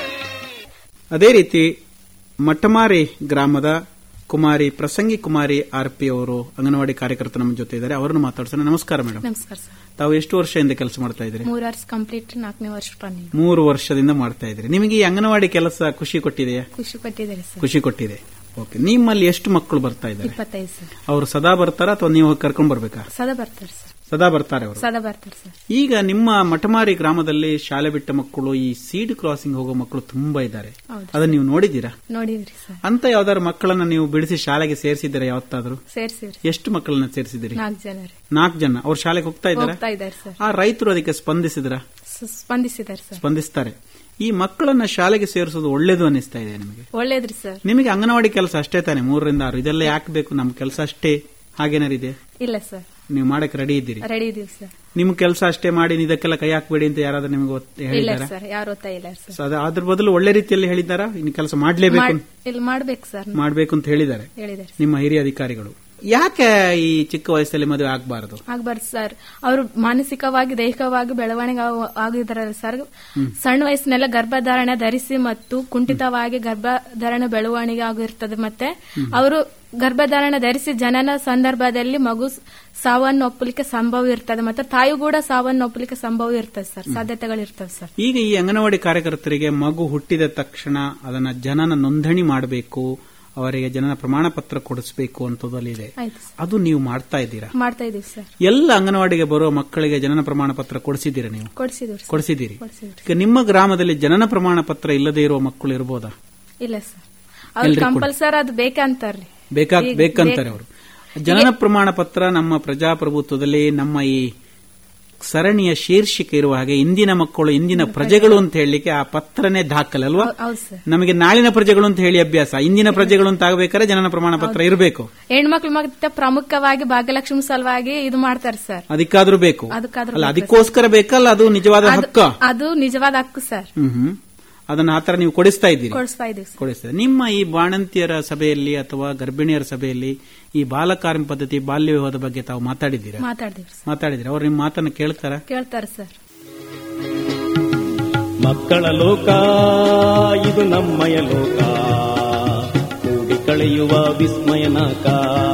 ಅದೇ ರೀತಿ ಮಟ್ಟಮಾರಿ ಗ್ರಾಮದ ಕುಮಾರಿ ಪ್ರಸಂಗಿ ಕುಮಾರಿ ಆರ್ ಪಿ ಅವರು ಅಂಗನವಾಡಿ ಕಾರ್ಯಕರ್ತ ನಮ್ಮ ಜೊತೆ ಇದ್ದಾರೆ ಅವರನ್ನು ಮಾತಾಡ್ಸೋಣ ನಮಸ್ಕಾರ ಮೇಡಮ್ ನಮಸ್ಕಾರ ಸರ್ ತಾವು ಎಷ್ಟು ವರ್ಷದಿಂದ ಕೆಲಸ ಮಾಡ್ತಾ ಇದ್ದೀರಿ ಮೂರು ವರ್ಷ ಕಂಪ್ಲೀಟ್ ನಾಲ್ಕನೇ ವರ್ಷ ರನ್ನಿಂಗ್ ಮೂರು ವರ್ಷದಿಂದ ಮಾಡ್ತಾ ಇದ್ದೀರಿ ನಿಮಗೆ ಈ ಅಂಗನವಾಡಿ ಕೆಲಸ ಖುಷಿ ಕೊಟ್ಟಿದೆಯಾ ಖುಷಿ ಪಟ್ಟಿದ್ದಾರೆ ಸರ್ ಖುಷಿ ಕೊಟ್ಟಿದೆ ಓಕೆ ನಿಮ್ಮಲ್ಲಿ ಎಷ್ಟು ಮಕ್ಕಳು ಬರ್ತಾ ಇದ್ದಾರೆ ಇಪ್ಪತ್ತೈದು ಸರ್ ಅವರು ಸದಾ ಬರ್ತಾರಾ ಅಥವಾ ನೀವು ಕರ್ಕೊಂಡ್ ಬರ್ಬೇಕಾ ಸದಾ ಬರ್ತಾರೆ ಸರ್ ಸದಾ ಬರ್ತಾರೆ ಅವರು ಸದಾ ಬರ್ತಾರೆ ಸರ್ ಈಗ ನಿಮ್ಮ ಮಠಮಾರಿ ಗ್ರಾಮದಲ್ಲಿ ಶಾಲೆ ಬಿಟ್ಟ ಮಕ್ಕಳು ಈ ಸೀಡ್ ಕ್ರಾಸಿಂಗ್ ಹೋಗೋ ಮಕ್ಕಳು ತುಂಬಾ ಇದ್ದಾರೆ ಹೌದು. ಅದನ್ನ ನೀವು ನೋಡಿದ್ದೀರಾ ನೋಡಿದ್ರಿ ಸರ್ ಅಂತ ಯಾವ್ದಾದ್ರು ಮಕ್ಕಳನ್ನ ನೀವು ಬಿಡಿಸಿ ಶಾಲೆಗೆ ಸೇರಿಸಿದ್ದೀರಾ ಯಾವತ್ತಾದ್ರೂ ಸೇರ್ಸಿವ್ರಿ ಎಷ್ಟು ಮಕ್ಕಳನ್ನ ಸೇರಿಸಿದಿರಿ ನಾಲ್ಕು ಜನ ರೀ ನಾಲ್ಕು ಜನ ಅವ್ರ ಶಾಲೆಗೆ ಹೋಗ್ತಾ ಇದ್ದಾರೆ ಹೋಗ್ತಾ ಇದ್ದಾರೆ ಸರ್ ಆ ರೈತರು ಅದಕ್ಕೆ ಸ್ಪಂದಿಸಿದ್ರ ಸ- ಸ್ಪಂದಿಸಿದ್ದಾರೆ ಸರ್ ಸ್ಪಂದಿಸ್ತಾರೆ ಈ ಮಕ್ಕಳನ್ನ ಶಾಲೆಗೆ ಸೇರಿಸೋದು ಒಳ್ಳೇದು ಅನಿಸ್ತಾ ಇದೆ ನಿಮಗೆ ಒಳ್ಳೇದ್ರಿ ಸರ್ ನಿಮಗೆ ಅಂಗನವಾಡಿ ಕೆಲಸ ಅಷ್ಟೇ ತಾನೆ ಮೂರರಿಂದ ಆರು ಇದೆಲ್ಲ ಯಾಕೆ ಬೇಕು ನಮ್ಮ ಕೆಲಸ ಅಷ್ಟೇ ಹಾಗೇನಾರು ಇದೆ ಇಲ್ಲ ಸರ್ ನೀವು ಮಾಡಕ್ಕೆ ರೆಡಿ ಇದ್ದೀರಿ ರೆಡಿ ಇದೀವಿ ಸರ್ ನಿಮ್ ಕೆಲಸ ಅಷ್ಟೇ ಮಾಡಿ ನೀವು ಇದಕ್ಕೆಲ್ಲ ಕೈ ಹಾಕ್ಬೇಡಿ ಅಂತ ಯಾರಾದ್ರೂ ನಿಮಗೆ ಒತ್- ಇಲ್ಲ ಹೇಳಿದಾರಾ ಸರ್ ಯಾರು ಓದ್ತಾ ಇಲ್ಲ ಸರ್ ಸೊ ಅದು ಅದ್ರ ಬದಲು ಒಳ್ಳೆ ರೀತಿಯಲ್ಲಿ ಹೇಳಿದ್ದಾರಾ ಇನ್ನು ಕೆಲಸ ಮಾಡ್ಲೇಬೇಕು ಮಾಡ್- ಇಲ್ಲ ಮಾಡ್ಬೇಕು ಸರ್ ಮಾಡ್ಬೇಕು ಅಂತ ಹೇಳಿದ್ದಾರೆ ಹೇಳಿದ್ದಾರೆ ನಿಮ್ಮ ಹಿರಿಯ ಅಧಿಕಾರಿಗಳು ಯಾಕೆ ಈ ಚಿಕ್ಕ ವಯಸ್ಸಲ್ಲಿ ಮದುವೆ ಆಗಬಾರದು ಆಗ್ಬಾರ್ದು ಸರ್ ಅವರು ಮಾನಸಿಕವಾಗಿ ದೈಹಿಕವಾಗಿ ಬೆಳವಣಿಗೆ ಆಗ- ಆಗಿದಾರಲ್ಲ ಸರ್ ಸಣ್ಣ ವಯಸ್ಸಿನೆಲ್ಲ ಗರ್ಭಧಾರಣೆ ಧರಿಸಿ ಮತ್ತು ಕುಂಠಿತವಾಗಿ ಗರ್ಭಧಾರಣೆ ಬೆಳವಣಿಗೆ ಆಗಿರ್ತದೆ ಮತ್ತೆ ಅವರು ಗರ್ಭಧಾರಣೆ ಧರಿಸಿ ಜನನ ಸಂದರ್ಭದಲ್ಲಿ ಮಗು ಸಾವನ್ನು ಒಪ್ಪಲಿಕ್ಕೆ ಸಂಭವ ಇರ್ತದೆ ಮತ್ತೆ ತಾಯಿ ಕೂಡ ಸಾವನ್ನು ಒಪ್ಪಲಿಕ್ಕೆ ಸಂಭವ ಇರ್ತದೆ ಸರ್ ಸಾಧ್ಯತೆಗಳಿರ್ತವೆ ಸರ್ ಈಗ ಈ ಅಂಗನವಾಡಿ ಕಾರ್ಯಕರ್ತರಿಗೆ ಮಗು ಹುಟ್ಟಿದ ತಕ್ಷಣ ಅದನ್ನ ಜನನ ನೋಂದಣಿ ಮಾಡಬೇಕು ಅವರಿಗೆ ಜನನ ಪ್ರಮಾಣ ಪತ್ರ ಕೊಡಿಸಬೇಕು ಅಂತದಲ್ಲಿ ಇದೆ ಆಯ್ತು ಸರ್ ಅದು ನೀವು ಮಾಡ್ತಾ ಇದ್ದೀರಾ ಮಾಡ್ತಾ ಇದೀವಿ ಸರ್ ಎಲ್ಲ ಅಂಗನವಾಡಿಗೆ ಬರುವ ಮಕ್ಕಳಿಗೆ ಜನನ ಪ್ರಮಾಣ ಪತ್ರ ಕೊಡಿಸಿದ್ದೀರಾ ನೀವು ಕೊಡ್ಸಿದೀವಿ ಸರ್ ಕೊಡಿಸಿದ್ದೀರಿ ಕೊಡ್ಸಿದ್ರಿ ಈಗ ನಿಮ್ಮ ಗ್ರಾಮದಲ್ಲಿ ಜನನ ಪ್ರಮಾಣ ಪತ್ರ ಇಲ್ಲದೆ ಇರುವ ಮಕ್ಕಳು ಇರ್ಬೋದಾ ಇಲ್ಲ ಸರ್ ಅವ್ರು ಕಂಪಲ್ಸರಿ ಅದು ಬೇಕಂತಾರ್ರಿ ಬೇಕಾ ಈಗ ಬೇಕಂತಾರೆ ಅವರು ಜನನ ಪ್ರಮಾಣ ಪತ್ರ ನಮ್ಮ ಪ್ರಜಾಪ್ರಭುತ್ವದಲ್ಲಿ ನಮ್ಮ ಈ ಸರಣಿಯ ಶೀರ್ಷಿಕೆ ಇರುವ ಹಾಗೆ ಇಂದಿನ ಮಕ್ಕಳು ಇಂದಿನ ಪ್ರಜೆಗಳು ಅಂತ ಹೇಳಲಿಕ್ಕೆ ಆ ಪತ್ರನೇ ದಾಖಲೆ ಅಲ್ವಾ ಹೌದು ಸರ್ ನಮಗೆ ನಾಳಿನ ಪ್ರಜೆಗಳು ಅಂತ ಹೇಳಿ ಅಭ್ಯಾಸ ಇಂದಿನ ಪ್ರಜೆಗಳು ಅಂತ ಆಗಬೇಕಾದ್ರೆ ಜನನ ಪ್ರಮಾಣ ಪತ್ರ ಇರಬೇಕು ಹೆಣ್ಮಕ್ಳು ಮತ್ತೆ ಪ್ರಮುಖವಾಗಿ ಭಾಗ್ಯಲಕ್ಷ್ಮಿ ಸಲುವಾಗಿ ಇದು ಮಾಡ್ತಾರೆ ಸರ್ ಅದಕ್ಕಾದ್ರೂ ಬೇಕು ಅದಕ್ಕಾದ್ರೂ ಅಲ್ಲ ಬೇಕು ಅದಕ್ಕೋಸ್ಕರ ಬೇಕಲ್ಲ ಅದು ನಿಜವಾದ ಅದು- ಹಕ್ಕ ಅದು ನಿಜವಾದ ಹಕ್ಕು ಸರ್ ಹ್ಮ್ ಹ್ಮ್ ಅದನ್ನ ಆತರ ನೀವು ಕೊಡಿಸ್ತಾ ಇದ್ದೀರಿ ಕೊಡಿಸ್ತಾ ಇದೀವಿ ಸರ್ ಕೊಡಿಸ್ತದೆ ನಿಮ್ಮ ಈ ಬಾಣಂತಿಯರ ಸಭೆಯಲ್ಲಿ ಅಥವಾ ಗರ್ಭಿಣಿಯರ ಸಭೆಯಲ್ಲಿ ಈ ಬಾಲಕಾರ್ಮಿಕ ಪದ್ಧತಿ ಬಾಲ್ಯ ವಿವಾಹದ ಬಗ್ಗೆ ತಾವು ಮಾತಾಡಿದ್ದೀರಾ ಮಾತಾಡ್ತೀವಿ ಸರ್ ಮಾತಾಡಿದ್ರೆ ಅವ್ರು ನಿಮ್ಮ ಮಾತನ್ನ ಕೇಳ್ತಾರ ಕೇಳ್ತಾರೆ ಸರ್ ಮಕ್ಕಳ ಲೋಕ ಇದು ನಮ್ಮಯ ಲೋಕ ಕೂಡಿ ಕಳೆಯುವ ವಿಸ್ಮಯನಾಕ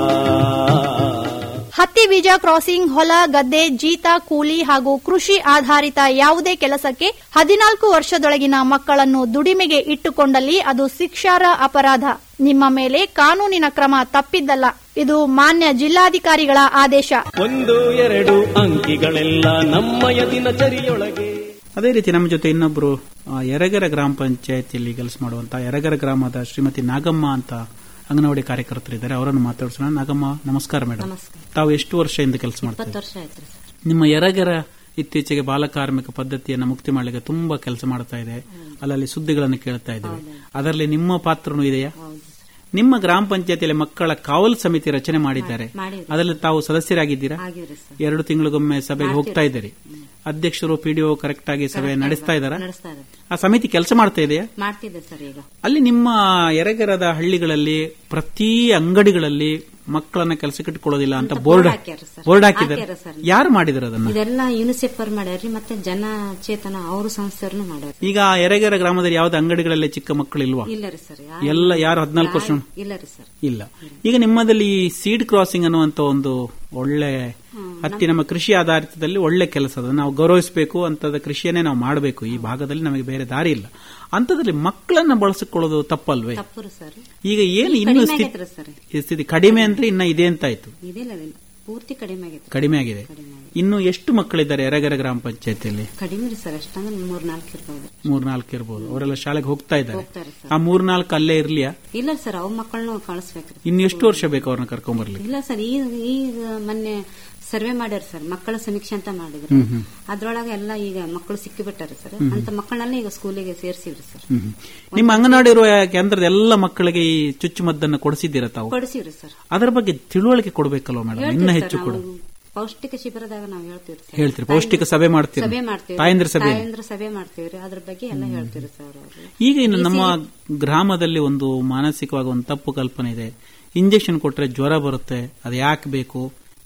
ಹತ್ತಿ ಬೀಜ ಕ್ರಾಸಿಂಗ್ ಹೊಲ ಗದ್ದೆ ಜೀತ ಕೂಲಿ ಹಾಗೂ ಕೃಷಿ ಆಧಾರಿತ ಯಾವುದೇ ಕೆಲಸಕ್ಕೆ ಹದಿನಾಲ್ಕು ವರ್ಷದೊಳಗಿನ ಮಕ್ಕಳನ್ನು ದುಡಿಮೆಗೆ ಇಟ್ಟುಕೊಂಡಲ್ಲಿ ಅದು ಶಿಕ್ಷಾರ್ಹ ಅಪರಾಧ ನಿಮ್ಮ ಮೇಲೆ ಕಾನೂನಿನ ಕ್ರಮ ತಪ್ಪಿದ್ದಲ್ಲ ಇದು ಮಾನ್ಯ ಜಿಲ್ಲಾಧಿಕಾರಿಗಳ ಆದೇಶ ಒಂದು ಎರಡು ಅಂಕಿಗಳೆಲ್ಲ ನಮ್ಮಯ ದಿನಚರಿಯೊಳಗೆ ಅದೇ ರೀತಿ ನಮ್ಮ ಜೊತೆ ಇನ್ನೊಬ್ರು ಆ, ಯರಗರ ಗ್ರಾಮ ಪಂಚಾಯತಿಯಲ್ಲಿ ಕೆಲಸ ಮಾಡುವಂತಹ ಯರಗರ ಗ್ರಾಮದ ಶ್ರೀಮತಿ ನಾಗಮ್ಮ ಅಂತ ಅಂಗನವಾಡಿ ಕಾರ್ಯಕರ್ತರಿದ್ದಾರೆ ಅವರನ್ನು ಮಾತಾಡಿಸೋಣ ನಾಗಮ್ಮ ನಮಸ್ಕಾರ ಮೇಡಮ್ ತಾವು ಎಷ್ಟು ವರ್ಷದಿಂದ ಕೆಲಸ ಮಾಡ್ತಾರೆ ವರ್ಷ ಆಯ್ತು ಸರ್ ನಿಮ್ಮ ಯರಗರ ಇತ್ತೀಚೆಗೆ ಬಾಲಕಾರ್ಮಿಕ ಪದ್ಧತಿಯನ್ನು ಮುಕ್ತಿ ಮಾಡಲಿಕ್ಕೆ ತುಂಬಾ ಕೆಲಸ ಮಾಡ್ತಾ ಇದೆ ಅಲ್ಲಲ್ಲಿ ಸುದ್ದಿಗಳನ್ನು ಕೇಳ್ತಾ ಇದ್ದೇವೆ ಅದರಲ್ಲಿ ನಿಮ್ಮ ಪಾತ್ರನೂ ಇದೆಯಾ ನಿಮ್ಮ ಗ್ರಾಮ ಪಂಚಾಯತಿಯಲ್ಲಿ ಮಕ್ಕಳ ಕಾವಲು ಸಮಿತಿ ರಚನೆ ಮಾಡಿದ್ದಾರೆ ಮಾಡಿವ್ರಿ. ಅದರಲ್ಲಿ ತಾವು ಸದಸ್ಯರಾಗಿದ್ದೀರಾ ಆಗಿವ್ರಿ ಸರ್ ಎರಡು ತಿಂಗಳಿಗೊಮ್ಮೆ ಸಭೆಗೆ ಹೋಗ್ತಾ ಇದ್ದೀರಿ ಅಧ್ಯಕ್ಷರು ಪಿಡಿಒ ಕರೆಕ್ಟ್ ಆಗಿ ಸಭೆ ನಡೆಸ್ತಾ ಇದ್ದಾರಾ ನಡೆಸ್ತಾ ಇದ್ದಾರೆ ಆ ಸಮಿತಿ ಕೆಲಸ ಮಾಡ್ತಾ ಇದೆಯಾ ಮಾಡ್ತಿದ್ದೆ ಸರ್ ಈಗ ಅಲ್ಲಿ ನಿಮ್ಮ ಎರೆಗೆರದ ಹಳ್ಳಿಗಳಲ್ಲಿ ಪ್ರತಿ ಅಂಗಡಿಗಳಲ್ಲಿ ಮಕ್ಕಳನ್ನ ಕೆಲಸಕ್ಕೆ ಇಟ್ಕೊಳ್ಳೋದಿಲ್ಲ ಅಂತ ಬೋರ್ಡ್ ಹಾಕ್ಯಾರ ಸರ್. ಬೋರ್ಡ್ ಹಾಕಿದ್ದಾರೆ ಹಾಕ್ಯಾರ ಸರ್. ಯಾರು ಮಾಡಿದ್ರು ಅದನ್ನ ಇದೆಲ್ಲ ಯುನಿಸೆಫ್ ಅವ್ರು ಮಾಡ್ಯಾರ್ರಿ ಮತ್ತೆ ಜನ ಚೇತನ ಅವ್ರ ಸಂಸ್ಥೆಯವ್ರನ್ನು ಮಾಡ್ಯಾರ ಈಗ ಆ ಎರೆಗೆರ ಗ್ರಾಮದಲ್ಲಿ ಯಾವ್ದು ಅಂಗಡಿಗಳಲ್ಲಿ ಚಿಕ್ಕ ಮಕ್ಕಳು ಇಲ್ವಾ ಇಲ್ಲ ರೀ ಸರ್ ಯಾ- ಎಲ್ಲ ಯಾರು ಹದಿನಾಲ್ಕು ವರ್ಷ ಇಲ್ಲ ರೀ ಸರ್ ಇಲ್ಲ ಈಗ ನಿಮ್ಮದಲ್ಲಿ ಈ ಸೀಡ್ ಕ್ರಾಸಿಂಗ್ ಅನ್ನುವಂತ ಒಂದು ಒಳ್ಳೆ ಹತ್ತಿ ನಮ್ಮ ಕೃಷಿ ಆಧಾರಿತದಲ್ಲಿ ಒಳ್ಳೆ ಕೆಲಸ ಅದು ನಾವು ಗೌರವಿಸಬೇಕು ಅಂತದ ಕೃಷಿಯನ್ನೇ ನಾವು ಮಾಡಬೇಕು ಈ ಭಾಗದಲ್ಲಿ ನಮಗೆ ಬೇರೆ ದಾರಿ ಇಲ್ಲ ಅಂತದ್ರಲ್ಲಿ ಮಕ್ಕಳನ್ನ ಬಳಸಿಕೊಳ್ಳೋದು ತಪ್ಪಲ್ವೇ ತಪ್ಪು ರೀ ಸರ್ ಈಗ ಏನು ಇನ್ನು ಕಡಿಮೆ ಸ್ಥಿತಿ ಆಗೈತ್ರಿ ಸರ್ ಈ ಸ್ಥಿತಿ ಕಡಿಮೆ ಅಂದ್ರೆ ಇನ್ನ ಇದೆ ಅಂತಾಯ್ತು ಇದಿಲ್ಲ ಅದಿಲ್ಲ ಪೂರ್ತಿ ಕಡಿಮೆ ಆಗೈತ್ರಿ ಕಡಿಮೆ ಆಗಿದೆ ಕಡಿಮೆ ಆಗೈತೆ. ಇನ್ನು ಎಷ್ಟು ಮಕ್ಕಳಿದ್ದಾರೆ ಎರಗರ ಗ್ರಾಮ ಪಂಚಾಯತಿಯಲ್ಲಿ ಕಡಿಮೆ ರೀ ಸರ್ ಅಷ್ಟಂದ್ರೆ ಮೂರ್ ನಾಲ್ಕು ಇರ್ಬೋದು ಮೂರ್ನಾಲ್ಕು ಇರ್ಬೋದು ಅವರೆಲ್ಲ ಶಾಲೆಗೆ ಹೋಗ್ತಾ ಇದ್ದಾರೆ ಹೋಗ್ತಾರೆ ಸರ್ ಆ ಮೂರ್ನಾಲ್ಕು ಅಲ್ಲೇ ಇರ್ಲಿಯಾ ಇಲ್ಲ ಸರ್ ಅವ್ ಮಕ್ಕಳನ್ನು ಕಳಿಸ್ಬೇಕ್ರಿ ಇನ್ನು ಎಷ್ಟು ವರ್ಷ ಬೇಕು ಅವ್ರನ್ನ ಕರ್ಕೊಂಡ್ಬರ್ಲಿಕ್ಕೆ ಇಲ್ಲ ಸರ್ ಈಗ ಈಗ ಮೊನ್ನೆ ಸರ್ವೆ ಮಾಡ್ಯಾರ ಸರ್ ಮಕ್ಕಳ ಸಮೀಕ್ಷೆ ಅಂತ ಮಾಡಿದ್ರು ಅದ್ರೊಳಗೆ ಎಲ್ಲ ಈಗ ಮಕ್ಕಳು ಸಿಕ್ಕಿಬಿಟ್ಟಾರ ಸರ್ ಅಂತ ಮಕ್ಕಳನ್ನೆಲ್ಲ ಈಗ ಸ್ಕೂಲಿಗೆ ಸೇರ್ಸಿವ್ರಿ ಸರ್ ಹ್ಮ್. ನಿಮ್ಮ ಅಂಗನವಾಡಿ ಇರುವ ಕೇಂದ್ರದ ಎಲ್ಲ ಮಕ್ಕಳಿಗೆ ಈ ಚುಚ್ಚುಮದ್ದನ್ನು ಕೊಡಿಸಿದ್ದೀರಾ ತಾವು ಕೊಡಿಸಿವ್ರಿ ಸರ್ ಅದರ ಬಗ್ಗೆ ತಿಳುವಳಿಕೆ ಕೊಡಬೇಕಲ್ವ ಮೇಡಮ್ ಇನ್ನ ಹೇಳ್ತೀವಿ ಹೆಚ್ಚು ಸರ್ ಕೊಡು ನಾವು ಪೌಷ್ಟಿಕ ಶಿಬಿರದಾಗ ನಾವು ಹೇಳ್ತೀವಿ ಸರ್ ಹೇಳ್ತೀರಿ ಪೌಷ್ಟಿಕ ಸಭೆ ಮಾಡ್ತೀರಿ ಸಭೆ ಮಾಡ್ತೀವಿ ತಾಯಂದ್ರ ಸಭೆ ತಾಯಂದ್ರ ಸಭೆ ಮಾಡ್ತೀವ್ರಿ ಅದ್ರ ಬಗ್ಗೆ ಎಲ್ಲ ಹೇಳ್ತೀವಿ ಸರ್ ಅವ್ರು ಈಗ ಇನ್ನು ನಮ್ಮ ಗ್ರಾಮದಲ್ಲಿ ಒಂದು ಮಾನಸಿಕವಾಗಿ ಒಂದು ತಪ್ಪು ಕಲ್ಪನೆ ಇದೆ ಇಂಜೆಕ್ಷನ್ ಕೊಟ್ರೆ ಜ್ವರ ಬರುತ್ತೆ ಅದು ಯಾಕೆ ಬೇಕು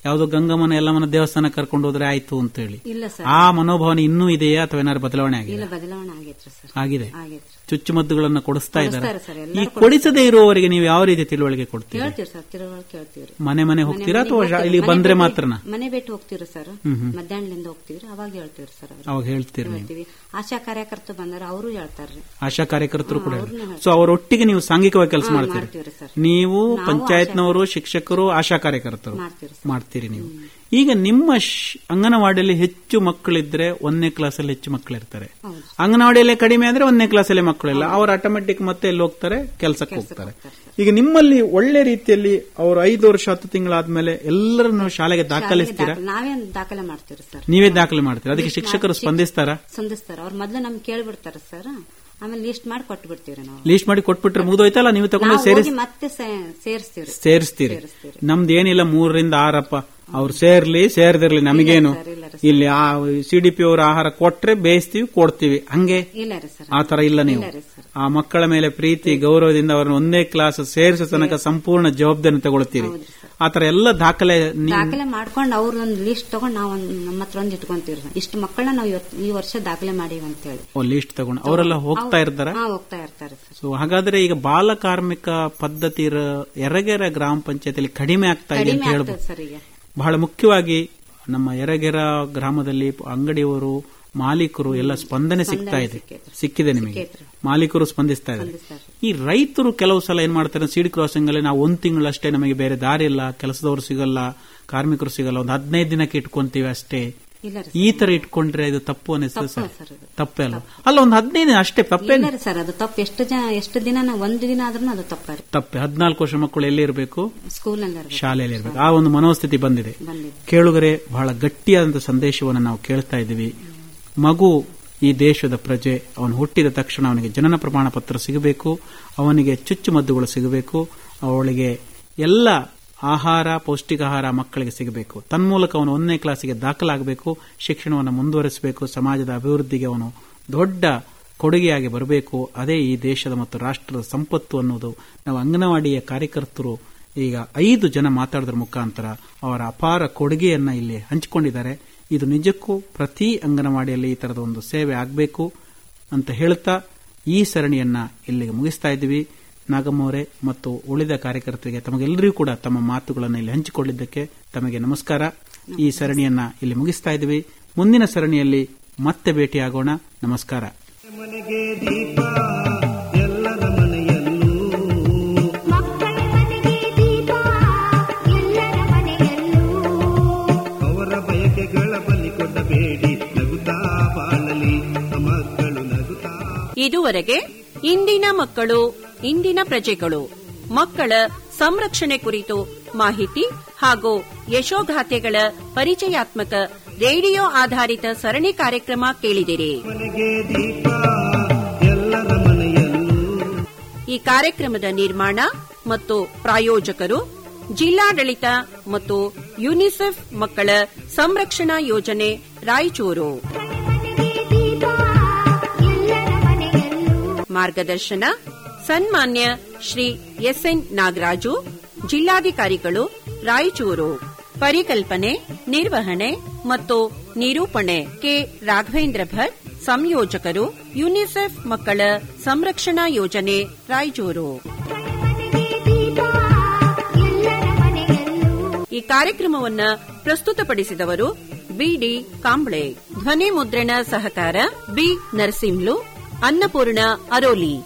ಯಾವುದೋ ಗಂಗಮ್ಮನ ಎಲ್ಲಮ್ಮನ ದೇವಸ್ಥಾನ ಕರ್ಕೊಂಡು ಹೋದ್ರೆ ಆಯ್ತು ಅಂತ ಹೇಳಿ ಇಲ್ಲ ಸರ್ ಆ ಮನೋಭಾವನೆ ಇನ್ನೂ ಇದೆಯಾ ಅಥವಾ ಏನಾದ್ರು ಬದಲಾವಣೆ ಆಗಿದೆ ಇಲ್ಲ ಬದಲಾವಣೆ ಆಗೈತ್ರಿ ಸರ್ ಆಗಿದೆ ಆಗೈತ್ರಿ ಚುಚ್ಚುಮದ್ದುಗಳನ್ನ ಕೊಡಿಸ್ತಾ ಇದ್ದಾರೆ ಕೊಡಿಸ್ತಾರೆ ಸರ್, ಈ ಎಲ್ಲರೂ ಕೊಡಿಸದೇ ಇರುವವರಿಗೆ ನೀವು ಯಾವ ರೀತಿ ತಿಳುವಳಿಕೆ ಕೊಡ್ತೀರಿ ಕೇಳ್ತೀವಿ ಸರ್ ತಿರುವಳಿ ಕೇಳ್ತೀವ್ರಿ ಮನೆ ಮನೆ ಹೋಗ್ತೀರಾ ಅಥವಾ ಮನೆ ಇಲ್ಲಿಗೆ ಮನೆ ಬಂದ್ರೆ ಬಿಟ್ಟು- ಮಾತ್ರನಾ ಮನೆ ಬಿಟ್ಟು ಹೋಗ್ತೀವಿ ಸರ್ ಹ್ಮ್ ಹ್ಮ್. ಮಧ್ಯಾಹ್ನದಿಂದ ಹೋಗ್ತೀವ್ರಿ ಅವಾಗ ಹೇಳ್ತೀವ್ರಿ ಸರ್ ಅವ್ರಿಗೆ. ಅವಾಗ ಹೇಳ್ತೀರಿ ನೀವು ಹೇಳ್ತೀವಿ ಆಶಾ ಕಾರ್ಯಕರ್ತರು ಬಂದಾರ ಅವರು ಹೇಳ್ತಾರ್ರಿ ಆಶಾ ಕಾರ್ಯಕರ್ತರು ಕೂಡ ಅವ್ರನ್ನ ಹೇಳ್ತಾರೆ. ಸೊ ಅವರೊಟ್ಟಿಗೆ ನೀವು ಸಾಂಘಿಕವಾಗಿ ಕೆಲಸ ಹಾ, ಮಾಡ್ತೀರಿ ಮಾಡ್ತೀವ್ರಿ ಸರ್. ನೀವು ನಾವು ಪಂಚಾಯತ್ನವರು ಶಿಕ್ಷಕರು ಆಶಾ ಕಾರ್ಯಕರ್ತರು ಮಾಡ್ತೀವಿ ಮಾಡ್ತೀರಿ ನೀವು ಈಗ ನಿಮ್ಮ ಶ್- ಅಂಗನವಾಡಿಯಲ್ಲಿ ಹೆಚ್ಚು ಮಕ್ಕಳಿದ್ರೆ ಒಂದನೇ ಕ್ಲಾಸಲ್ಲಿ ಹೆಚ್ಚು ಮಕ್ಕಳಿರ್ತಾರೆ ಹೌದು. ಅಂಗನವಾಡಿಯಲ್ಲೇ ಕಡಿಮೆ ಅಂದ್ರೆ ಒಂದನೇ ಕ್ಲಾಸಲ್ಲಿ ಮಕ್ಕಳಿಲ್ಲ ಅವರು ಆಟೋಮೆಟಿಕ್ ಮತ್ತೆ ಎಲ್ಲಿ ಹೋಗ್ತಾರೆ ಕೆಲಸಕ್ಕೆ ಹೋಗ್ತಾರೆ ಈಗ ನಿಮ್ಮಲ್ಲಿ ಒಳ್ಳೆ ರೀತಿಯಲ್ಲಿ ಅವರು ಐದು ವರ್ಷ ಹತ್ತು ತಿಂಗಳಾದ್ಮೇಲೆ ಎಲ್ಲರನ್ನು ಶಾಲೆಗೆ ದಾಖಲಿಸ್ತೀರಾ ದಾಖಲೆ- ನಾವೇ ದಾಖಲೆ ಮಾಡ್ತೀವಿ ಸರ್ ನೀವೇ ದಾಖಲೆ ಮಾಡ್ತೀರಾ ಅದಕ್ಕೆ ಶಿಕ್ಷಕರು ಸ್ಪಂದಿಸ್ತಾರಾ ಸಂಧಿಸ್ತಾರ ಅವ್ರು ಮೊದ್ಲು ನಮ್ಗೆ ಕೇಳ್ಬಿಡ್ತಾರ ಸರ್ ಆಮೇಲೆ ಲಿಸ್ಟ್ ಮಾಡಿ ಕೊಟ್ಟು ಬಿಡ್ತೀವ್ರಿ ನಾವು ಲೀಸ್ಟ್ ಮಾಡಿ ಕೊಟ್ಬಿಟ್ರೆ ಮುಗಿದೋಯ್ತಲ್ಲ ನೀವು ತಗೊಂಡು ನಾವು ಸೇರಿಸ್ ಹೋಗಿ ಮತ್ತೆ ಸೇ- ಸೇರಿಸ್ತೀವ್ರಿ ಸೇರಿಸ್ತೀರಿ ನಮ್ದು ಏನಿಲ್ಲ ಮೂರರಿಂದ ಆರಪ್ಪ ಅವ್ರು ಸೇರ್ಲಿ ಸೇರ್ದಿರ್ಲಿ ನಮಗೇನು ಸರ್, ಇಲ್ಲ ಇಲ್ಲಿ ಆ ಸಿಡಿಪಿ ಅವರ ಆಹಾರ ಕೊಟ್ರೆ ಬೇಯಿಸ್ತೀವಿ ಕೊಡ್ತೀವಿ ಹಂಗೆ ಇಲ್ಲ ರೀ ಸರ್ ಆ ತರ ಇಲ್ಲ ನೀವು ಇಲ್ಲ ರೀ ಸರ್ ಆ ಮಕ್ಕಳ ಮೇಲೆ ಪ್ರೀತಿ ಗೌರವದಿಂದ ಅವರನ್ನ ಒಂದೇ ಕ್ಲಾಸ್ ಸೇರಿಸೋ ತನಕ ಸಂಪೂರ್ಣ ಜವಾಬ್ದಾರಿ ತಗೊಳ್ತೀರಿ ಆ ತರ ಎಲ್ಲ ದಾಖಲೆ ನೀವು ದಾಖಲೆ ಮಾಡ್ಕೊಂಡು ಅವ್ರ ಒಂದು ಲಿಸ್ಟ್ ತಗೊಂಡ್ ನಾವು ಒಂದ್ ನಮ್ಮ ಹತ್ರ ಒಂದು ಇಟ್ಕೊಂತೀವ್ರಿ ಸರ್. ಇಷ್ಟು ಮಕ್ಕಳನ್ನ ನಾವು ಇವತ್ತು ಈ ವರ್ಷ ದಾಖಲೆ ಮಾಡೀವಿ ಅಂತ ಹೇಳಿ ಲೀಸ್ಟ್ ತಗೊಂಡು ಅವರೆಲ್ಲ ಹೋಗ್ತಾ ಇರ್ತಾರ ಹಾ ಹೋಗ್ತಾ ಇರ್ತಾರೆ ಸರ್ ಸೊ ಹಾಗಾದ್ರೆ ಈಗ ಬಾಲ ಕಾರ್ಮಿಕ ಪದ್ಧತಿ ಇರೋ ಎರಗೆರೆ ಗ್ರಾಮ ಪಂಚಾಯತಿಯಲ್ಲಿ ಕಡಿಮೆ ಆಗ್ತಾ ಇದೆ ಕಡಿಮೆ ಅಂತ ಆಗ್ತದೆ ಹೇಳ್ಬೋದು ಸರ್ ಈಗ ಬಹಳ ಮುಖ್ಯವಾಗಿ ನಮ್ಮ ಎರಗೆರ ಗ್ರಾಮದಲ್ಲಿ ಅಂಗಡಿಯವರು ಮಾಲೀಕರು ಎಲ್ಲ ಸ್ಪಂದನೆ ಸಿಗ್ತಾ ಇದೆ ಸಿಕ್ಕಿದೆ ನಿಮಗೆ ಮಾಲೀಕರು ಸ್ಪಂದಿಸ್ತಾ ಇದ್ದಾರೆ ಈ ರೈತರು ಕೆಲವು ಸಲ ಏನ್ ಮಾಡ್ತಾರೆ ಸೀಡ್ ಕ್ರಾಸಿಂಗ್ ಅಲ್ಲಿ ನಾವು ಒಂದ್ ತಿಂಗಳಷ್ಟೇ ನಮಗೆ ಬೇರೆ ದಾರಿ ಇಲ್ಲ ಕೆಲಸದವರು ಸಿಗಲ್ಲ ಕಾರ್ಮಿಕರು ಸಿಗಲ್ಲ ಒಂದು ಹದಿನೈದು ದಿನಕ್ಕೆ ಇಟ್ಕೊಂತೀವಿ ಅಷ್ಟೇ ಇಲ್ಲ ರೀ ಈ ತರ ಇಟ್ಕೊಂಡ್ರೆ ಇದು ತಪ್ಪು ಅನಿಸ್ತದೆ ತಪ್ಪು ಸರ್ ಸರ್ ಇದು. ತಪ್ಪೇ ಅಲ್ಲ ಅಲ್ಲ ಒಂದು ಹದಿನೈದು ದಿನ ಅಷ್ಟೇ ತಪ್ಪೇನು ಇಲ್ಲ ರೀ ಸರ್ ಅದು ತಪ್ಪು ಎಷ್ಟು ಜನ ಎಷ್ಟು ದಿನ ಒಂದು ದಿನ ಆದ್ರೂ ಅದು ತಪ್ಪ ರೀ ತಪ್ಪೆ ಹದಿನಾಲ್ಕು ವರ್ಷ ಮಕ್ಕಳು ಎಲ್ಲಿ ಇರಬೇಕು ಸ್ಕೂಲಲ್ಲಿ ಇರ್ಬೇಕು. ಶಾಲೆಯಲ್ಲಿ ಇರಬೇಕು ಆ ಒಂದು ಮನೋಸ್ಥಿತಿ ಬಂದಿದೆ ಬಂದಿದೆ ಕೇಳುಗರೆ ಬಹಳ ಗಟ್ಟಿಯಾದಂತಹ ಸಂದೇಶವನ್ನು ನಾವು ಕೇಳ್ತಾ ಇದ್ದೀವಿ ಮಗು ಈ ದೇಶದ ಪ್ರಜೆ ಅವನು ಹುಟ್ಟಿದ ತಕ್ಷಣ ಅವನಿಗೆ ಜನನ ಪ್ರಮಾಣ ಪತ್ರ ಸಿಗಬೇಕು ಅವನಿಗೆ ಚುಚ್ಚುಮದ್ದುಗಳು ಸಿಗಬೇಕು ಅವಳಿಗೆ ಎಲ್ಲ ಆಹಾರ ಪೌಷ್ಟಿಕಾಹಾರ ಮಕ್ಕಳಿಗೆ ಸಿಗಬೇಕು ತನ್ಮೂಲಕ ಅವನು ಒಂದನೇ ಕ್ಲಾಸಿಗೆ ದಾಖಲಾಗಬೇಕು ಶಿಕ್ಷಣವನ್ನು ಮುಂದುವರಿಸಬೇಕು ಸಮಾಜದ ಅಭಿವೃದ್ಧಿಗೆ ಅವನು ದೊಡ್ಡ ಕೊಡುಗೆಯಾಗಿ ಬರಬೇಕು ಅದೇ ಈ ದೇಶದ ಮತ್ತು ರಾಷ್ಟ್ರದ ಸಂಪತ್ತು ಅನ್ನೋದು ನಾವು ಅಂಗನವಾಡಿಯ ಕಾರ್ಯಕರ್ತರು ಈಗ ಐದು ಜನ ಮಾತಾಡೋದ್ರ ಮುಖಾಂತರ ಅವರ ಅಪಾರ ಕೊಡುಗೆಯನ್ನ ಇಲ್ಲಿ ಹಂಚಿಕೊಂಡಿದ್ದಾರೆ ಇದು ನಿಜಕ್ಕೂ ಪ್ರತಿ ಅಂಗನವಾಡಿಯಲ್ಲಿ ಈ ತರದ ಒಂದು ಸೇವೆ ಆಗಬೇಕು ಅಂತ ಹೇಳ್ತಾ ಈ ಸರಣಿಯನ್ನ ಇಲ್ಲಿಗೆ ಮುಗಿಸ್ತಾ ಇದ್ದೀವಿ ನಾಗಮ್ಮವರೇ ಮತ್ತು ಉಳಿದ ಕಾರ್ಯಕರ್ತರಿಗೆ ತಮಗೆಲ್ಲರಿಗೂ ಕೂಡ ತಮ್ಮ ಮಾತುಗಳನ್ನು ಇಲ್ಲಿ ಹಂಚಿಕೊಂಡಿದ್ದಕ್ಕೆ ತಮಗೆ ನಮಸ್ಕಾರ ಈ ಸರಣಿಯನ್ನ ಇಲ್ಲಿ ಮುಗಿಸ್ತಾ ಇದ್ದೀವಿ ಮುಂದಿನ ಸರಣಿಯಲ್ಲಿ ಮತ್ತೆ ಭೇಟಿಯಾಗೋಣ ನಮಸ್ಕಾರ ಮನೆಗೆ ದೀಪ ಎಲ್ಲರ ಮನೆಯಲ್ಲೂ ಅವರ ಬಯಕೆಗಳ ಬಲಿ ಕೊಡಬೇಡಿ ನಗುತ್ತಾ ಬಾಳಲಿ ಮಕ್ಕಳು ನಗುತ್ತಾ ಇದುವರೆಗೆ ಇಂದಿನ ಮಕ್ಕಳು ಇಂದಿನ ಪ್ರಜೆಗಳು ಮಕ್ಕಳ ಸಂರಕ್ಷಣೆ ಕುರಿತು ಮಾಹಿತಿ ಹಾಗೂ ಯಶೋಗಾಥೆಗಳ ಪರಿಚಯಾತ್ಮಕ ರೇಡಿಯೋ ಆಧಾರಿತ ಸರಣಿ ಕಾರ್ಯಕ್ರಮ ಕೇಳಿದಿರಿ ಮನೆಗೆ ದೀಪ ಎಲ್ಲರ ಮನೆಯಲ್ಲೂ ಈ ಕಾರ್ಯಕ್ರಮದ ನಿರ್ಮಾಣ ಮತ್ತು ಪ್ರಾಯೋಜಕರು ಜಿಲ್ಲಾಡಳಿತ ಮತ್ತು ಯುನಿಸೆಫ್ ಮಕ್ಕಳ ಸಂರಕ್ಷಣಾ ಯೋಜನೆ ರಾಯಚೂರು ಮಾರ್ಗದರ್ಶನ ಸನ್ಮಾನ್ಯ ಶ್ರೀ ಎಸ್ಎನ್ ನಾಗರಾಜು ಜಿಲ್ಲಾಧಿಕಾರಿಗಳು ರಾಯಚೂರು ಪರಿಕಲ್ಪನೆ ನಿರ್ವಹಣೆ ಮತ್ತು ನಿರೂಪಣೆ ಕೆ ರಾಘವೇಂದ್ರ ಭಟ್ ಸಂಯೋಜಕರು ಯುನಿಸೆಫ್ ಮಕ್ಕಳ ಸಂರಕ್ಷಣಾ ಯೋಜನೆ ರಾಯಚೂರು ಈ ಕಾರ್ಯಕ್ರಮವನ್ನ ಪ್ರಸ್ತುತಪಡಿಸಿದವರು ಬಿಡಿ ಕಾಂಬ್ಳೆ ಧ್ವನಿ ಮುದ್ರಣ ಸಹಕಾರ ಬಿ ನರಸಿಂಹ್ಲು ಅನ್ನಪೂರ್ಣ ಅರೋಲಿ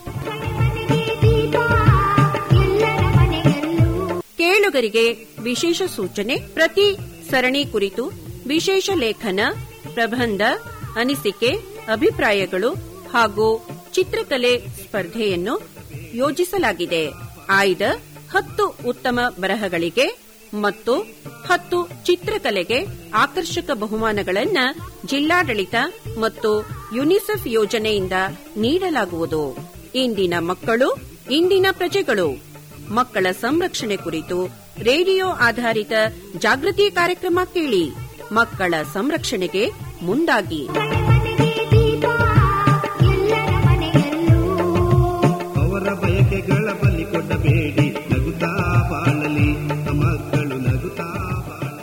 ಕೇಳುಗರಿಗೆ ವಿಶೇಷ ಸೂಚನೆ ಪ್ರತಿ ಸರಣಿ ಕುರಿತು ವಿಶೇಷ ಲೇಖನ ಪ್ರಬಂಧ ಅನಿಸಿಕೆ ಅಭಿಪ್ರಾಯಗಳು ಹಾಗೂ ಚಿತ್ರಕಲೆ ಸ್ಪರ್ಧೆಯನ್ನು ಯೋಜಿಸಲಾಗಿದೆ ಆಯ್ದ ಹತ್ತು ಉತ್ತಮ ಬರಹಗಳಿಗೆ ಮತ್ತು ಹತ್ತು ಚಿತ್ರಕಲೆಗೆ ಆಕರ್ಷಕ ಬಹುಮಾನಗಳನ್ನು ಜಿಲ್ಲಾಡಳಿತ ಮತ್ತು ಯುನಿಸೆಫ್ ಯೋಜನೆಯಿಂದ ನೀಡಲಾಗುವುದು ಇಂದಿನ ಮಕ್ಕಳು ಇಂದಿನ ಪ್ರಜೆಗಳು ಮಕ್ಕಳ ಸಂರಕ್ಷಣೆ ಕುರಿತು ರೇಡಿಯೋ ಆಧಾರಿತ ಜಾಗೃತಿ ಕಾರ್ಯಕ್ರಮ ಕೇಳಿ ಮಕ್ಕಳ ಸಂರಕ್ಷಣೆಗೆ ಮುಂದಾಗಿ